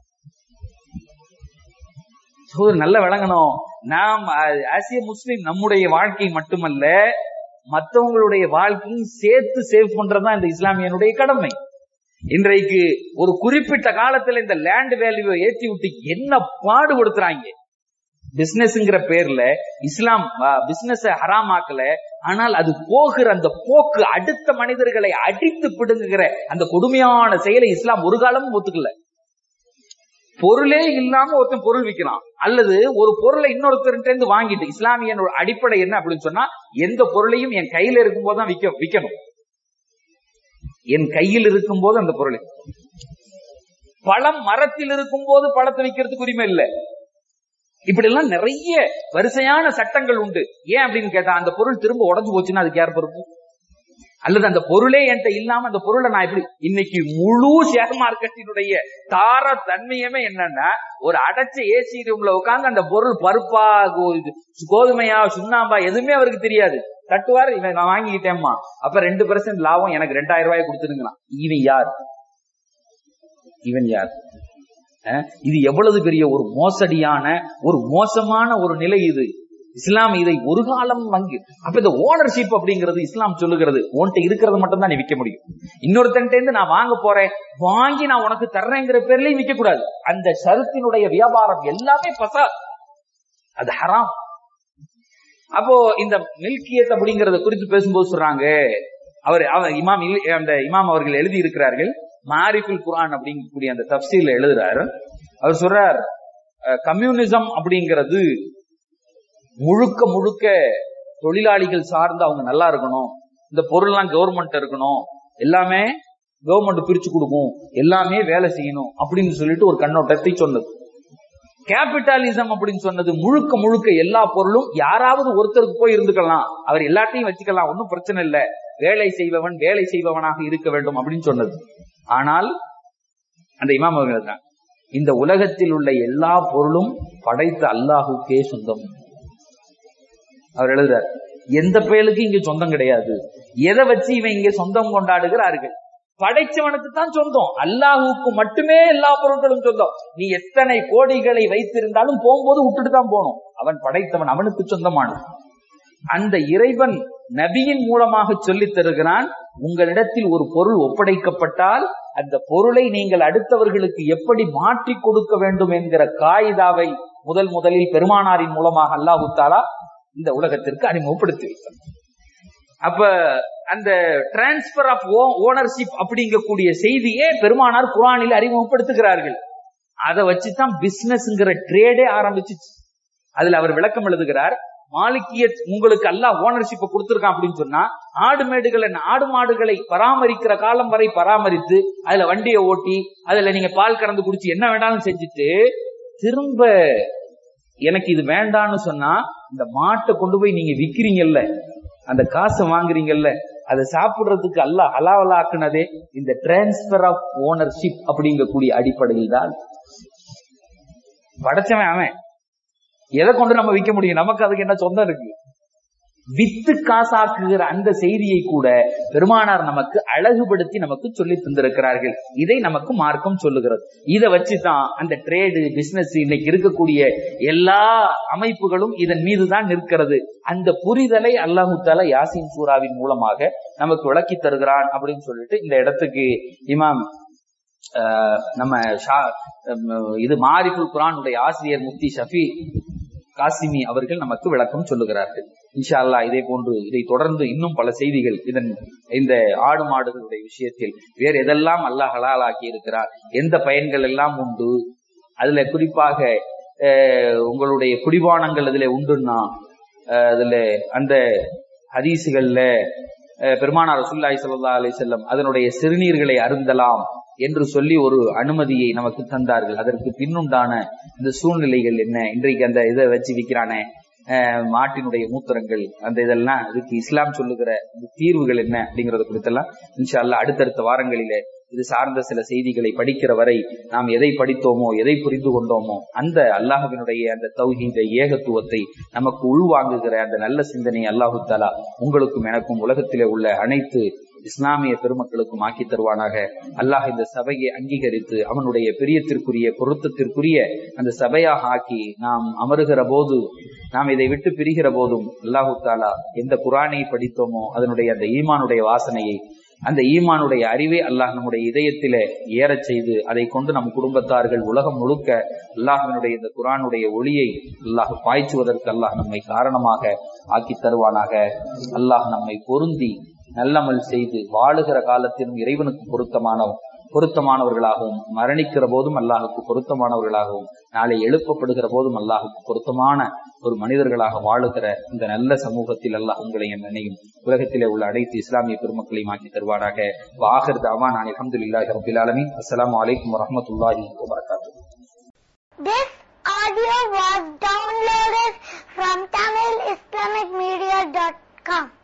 A: நல்ல விளங்கணும் நாம் ஆசிய முஸ்லீம் நம்முடைய வாழ்க்கை மட்டுமல்ல மற்றவங்களுடைய வாழ்க்கையும் சேர்த்து சேவ் பண்றதுதான் இந்த இஸ்லாமியனுடைய கடமை இன்றைக்கு ஒரு குறிப்பிட்ட காலத்துல இந்த லேண்ட் வேல்யூவை ஏற்றி விட்டு என்ன பாடுபடுத்துறாங்க பிசினஸ்ங்கிற பேர்ல இஸ்லாம் பிசினஸ் ஹராமாக்கல ஆனால் அது போகிற அந்த போக்கு அடுத்த மனிதர்களை அடித்து பிடுங்குகிற அந்த கொடுமையான செயலை இஸ்லாம் ஒரு காலமும் ஒத்துக்கல பொருளே இல்லாம ஒருத்தன் பொருள் விற்கிறான் அல்லது ஒரு பொருளை இன்னொருத்தர்கிட்ட இருந்து வாங்கிட்டு இஸ்லாமிய அடிப்படை என்ன அப்படின்னு சொன்னா எந்த பொருளையும் என் கையில இருக்கும் போதுதான் விற்க விற்கணும் என் கையில் இருக்கும் போது அந்த பொருளை பழம் மரத்தில் இருக்கும் போது பழத்தை விற்கிறதுக்கு உரிமை இல்லை இப்படி எல்லாம் நிறைய வரிசையான சட்டங்கள் உண்டு ஏன் அப்படின்னு கேட்டா அந்த பொருள் திரும்ப உடஞ்சு போச்சுன்னா அதுக்கு யார் பொறுப்பு அல்லது அந்த பொருளே என்கிட்ட இல்லாம அந்த பொருளை நான் எப்படி இன்னைக்கு முழு ஷேர் மார்க்கெட்டினுடைய தார தன்மையுமே என்னன்னா ஒரு அடைச்ச ஏசி ரூம்ல உட்காந்து அந்த பொருள் பருப்பா கோதுமையா சுண்ணாம்பா எதுவுமே அவருக்கு தெரியாது தட்டுவார் இவன் நான் வாங்கிக்கிட்டேம்மா அப்ப ரெண்டு பெர்சன்ட் லாபம் எனக்கு ரெண்டாயிரம் ரூபாய் கொடுத்துருங்களாம் இவன் யார் இவன் யார் இது எவ்வளவு பெரிய ஒரு மோசடியான ஒரு மோசமான ஒரு நிலை இது இஸ்லாம் இதை ஒரு காலம் வங்கி அப்ப இந்த ஓனர்ஷிப் அப்படிங்கிறது இஸ்லாம் சொல்லுகிறது உன்கிட்ட இருக்கிறது மட்டும் தான் நீ விற்க முடியும் இன்னொருத்தன்ட்ட இருந்து நான் வாங்க போறேன் வாங்கி நான் உனக்கு தர்றேங்கிற பேர்லயும் விற்க கூடாது அந்த ஷருத்தினுடைய வியாபாரம் எல்லாமே பசா அது ஹராம் அப்போ இந்த மில்கியத் அப்படிங்கறத குறித்து பேசும்போது சொல்றாங்க அவர் அவர் இமாம் அந்த இமாம் அவர்கள் எழுதி இருக்கிறார்கள் மாரிஃபுல் குரான் அப்படிங்கக்கூடிய அந்த தப்சீல எழுதுறாரு அவர் சொல்றார் கம்யூனிசம் அப்படிங்கிறது முழுக்க முழுக்க தொழிலாளிகள் சார்ந்து அவங்க நல்லா இருக்கணும் இந்த பொருள்லாம் கவர்மெண்ட் இருக்கணும் எல்லாமே கவர்மெண்ட் பிரிச்சு கொடுக்கும் எல்லாமே வேலை செய்யணும் அப்படின்னு சொல்லிட்டு ஒரு கண்ணோட்டத்தை சொன்னது கேபிட்டலிசம் அப்படின்னு சொன்னது முழுக்க முழுக்க எல்லா பொருளும் யாராவது ஒருத்தருக்கு போய் இருந்துக்கலாம் அவர் எல்லாத்தையும் வச்சுக்கலாம் ஒன்றும் பிரச்சனை இல்லை வேலை செய்பவன் வேலை செய்பவனாக இருக்க வேண்டும் அப்படின்னு சொன்னது ஆனால் அந்த இமாம் அவர்கள் தான் இந்த உலகத்தில் உள்ள எல்லா பொருளும் படைத்த அல்லாஹுக்கே சொந்தம் அவர் எழுதுறார் எந்த பயலுக்கு இங்க சொந்தம் கிடையாது எதை வச்சு இவன் இங்க சொந்தம் கொண்டாடுகிறார்கள் படைச்சவனுக்கு தான் சொந்தம் அல்லாஹுக்கு மட்டுமே எல்லா பொருட்களும் சொந்தம் நீ எத்தனை கோடிகளை வைத்திருந்தாலும் போகும்போது விட்டுட்டு தான் போகணும் அவன் படைத்தவன் அவனுக்கு சொந்தமானது அந்த இறைவன் நபியின் மூலமாக சொல்லித் தருகிறான் உங்களிடத்தில் ஒரு பொருள் ஒப்படைக்கப்பட்டால் அந்த பொருளை நீங்கள் அடுத்தவர்களுக்கு எப்படி மாற்றி கொடுக்க வேண்டும் என்கிற காயிதாவை முதல் முதலில் பெருமானாரின் மூலமாக அல்லாஹு தாலா இந்த உலகத்திற்கு அறிமுகப்படுத்தி வைத்தார் அப்ப அந்த டிரான்ஸ்பர் ஆஃப் ஓனர்ஷிப் அப்படிங்கக்கூடிய செய்தியே பெருமானார் குரானில் அறிமுகப்படுத்துகிறார்கள் அதை வச்சுதான் பிசினஸ்ங்கிற ட்ரேடே ஆரம்பிச்சிச்சு அதுல அவர் விளக்கம் எழுதுகிறார் மாலிக்கிய உங்களுக்கு எல்லாம் ஓனர்ஷிப்பை கொடுத்துருக்கான் அப்படின்னு சொன்னா ஆடு மேடுகளை ஆடு மாடுகளை பராமரிக்கிற காலம் வரை பராமரித்து அதுல வண்டியை ஓட்டி அதுல நீங்க பால் கறந்து குடிச்சு என்ன வேணாலும் செஞ்சுட்டு திரும்ப எனக்கு இது வேண்டான்னு சொன்னா இந்த மாட்டை கொண்டு போய் நீங்க விக்கிறீங்கல்ல அந்த காசை வாங்குறீங்கல்ல அதை சாப்பிடுறதுக்கு அல்ல ஹலாவலாக்குனதே இந்த டிரான்ஸ்பர் ஆஃப் ஓனர்ஷிப் அப்படிங்கக்கூடிய அடிப்படையில் தான் படைச்சவன் அவன் எதை கொண்டு நம்ம விற்க முடியும் நமக்கு அதுக்கு என்ன சொந்தம் இருக்கு வித்து காசாக்குகிற அந்த செய்தியை கூட பெருமானார் நமக்கு அழகுபடுத்தி நமக்கு சொல்லி தந்திருக்கிறார்கள் இதை நமக்கு மார்க்கம் சொல்லுகிறது இதை வச்சுதான் அந்த ட்ரேடு பிசினஸ் இன்னைக்கு இருக்கக்கூடிய எல்லா அமைப்புகளும் இதன் மீதுதான் நிற்கிறது அந்த புரிதலை அல்லாஹு தாலா யாசின் சூராவின் மூலமாக நமக்கு விளக்கி தருகிறான் அப்படின்னு சொல்லிட்டு இந்த இடத்துக்கு இமாம் அஹ், நம்ம ஷா- அஹ், இது மாரிஃபுல் குரானுடைய ஆசிரியர் முஃப்தி ஷஃபி காசிமி அவர்கள் நமக்கு விளக்கம் சொல்லுகிறார்கள் இன்ஷா அல்லாஹ் இதே போன்று இதை தொடர்ந்து இன்னும் பல செய்திகள் இதன் இந்த ஆடு மாடுகளுடைய விஷயத்தில் வேறு எதெல்லாம் அல்லாஹ் ஹலாலாக்கி இருக்கிறார் எந்த பயன்கள் எல்லாம் உண்டு அதுல குறிப்பாக அஹ், உங்களுடைய குடிபானங்கள் அதுல உண்டுன்னா அஹ், அதுல அந்த ஹதீசுகள்ல அஹ், பெருமானார் ரசூலுல்லாஹி ஸல்லல்லாஹு அலைஹி வஸல்லம் அதனுடைய சிறுநீர்களை அருந்தலாம் என்று சொல்லி ஒரு அனுமதியை நமக்கு தந்தார்கள் அதற்கு பின்னுண்டான இந்த சூழ்நிலைகள் என்ன இன்றைக்கு அந்த இதை வச்சு விற்கிறானே அஹ், மாட்டினுடைய மூத்திரங்கள் அந்த இதெல்லாம் இதுக்கு இஸ்லாம் சொல்லுகிற இந்த தீர்வுகள் என்ன அப்படிங்கறது குறித்தெல்லாம் இன்ஷா அல்லாஹ் அடுத்தடுத்த வாரங்களிலே இது சார்ந்த சில செய்திகளை படிக்கிற வரை நாம் எதை படித்தோமோ எதை புரிந்து கொண்டோமோ அந்த அல்லாஹ்வினுடைய அந்த தௌஹீத ஏகத்துவத்தை நமக்கு உள்வாங்குகிற அந்த நல்ல சிந்தனை அல்லாஹு தாலா உங்களுக்கும் எனக்கும் உலகத்திலே உள்ள அனைத்து இஸ்லாமிய பெருமக்களுக்கும் ஆக்கி தருவானாக அல்லாஹ் இந்த சபையை அங்கீகரித்து அவனுடைய பிரியத்திற்குரிய பொருத்தத்திற்குரிய அந்த சபையாக ஆக்கி நாம் அமருகிற போது நாம் இதை விட்டு பிரிகிற போதும் அல்லாஹு தாலா எந்த குரானை படித்தோமோ அதனுடைய அந்த ஈமானுடைய வாசனையை அந்த ஈமானுடைய அறிவை அல்லாஹ் நம்முடைய இதயத்திலே ஏறச் செய்து அதை கொண்டு நம் குடும்பத்தார்கள் உலகம் முழுக்க அல்லாஹினுடைய இந்த குரானுடைய ஒளியை அல்லாஹ் பாய்ச்சுவதற்கு அல்லாஹ் நம்மை காரணமாக ஆக்கி தருவானாக அல்லாஹ் நம்மை பொருந்தி நல்லமல் செய்து வாழுகிற காலத்திலும் இறைவனுக்கு பொருத்தமான பொருத்தமானவர்களாகவும் மரணிக்கிற போதும் அல்லாஹுக்கு பொருத்தமானவர்களாகவும் நாளை எழுப்பப்படுகிற போதும் அல்லாஹுக்கு பொருத்தமான ஒரு மனிதர்களாக வாழுகிற இந்த நல்ல சமூகத்தில் அல்லாஹ் உங்களையும் என்னையும் உலகத்திலே உள்ள அனைத்து இஸ்லாமிய பெருமக்களையும் ஆக்கி தருவாராக வாகர் தாவா நான் அலமதுல்லாஹி ரபில் ஆலமீன் அஸ்ஸலாமு அலைக்கும் வரஹ்மத்துல்லாஹி வபரகாத்துஹு
B: This audio was downloaded from TamilIslamicMedia.com.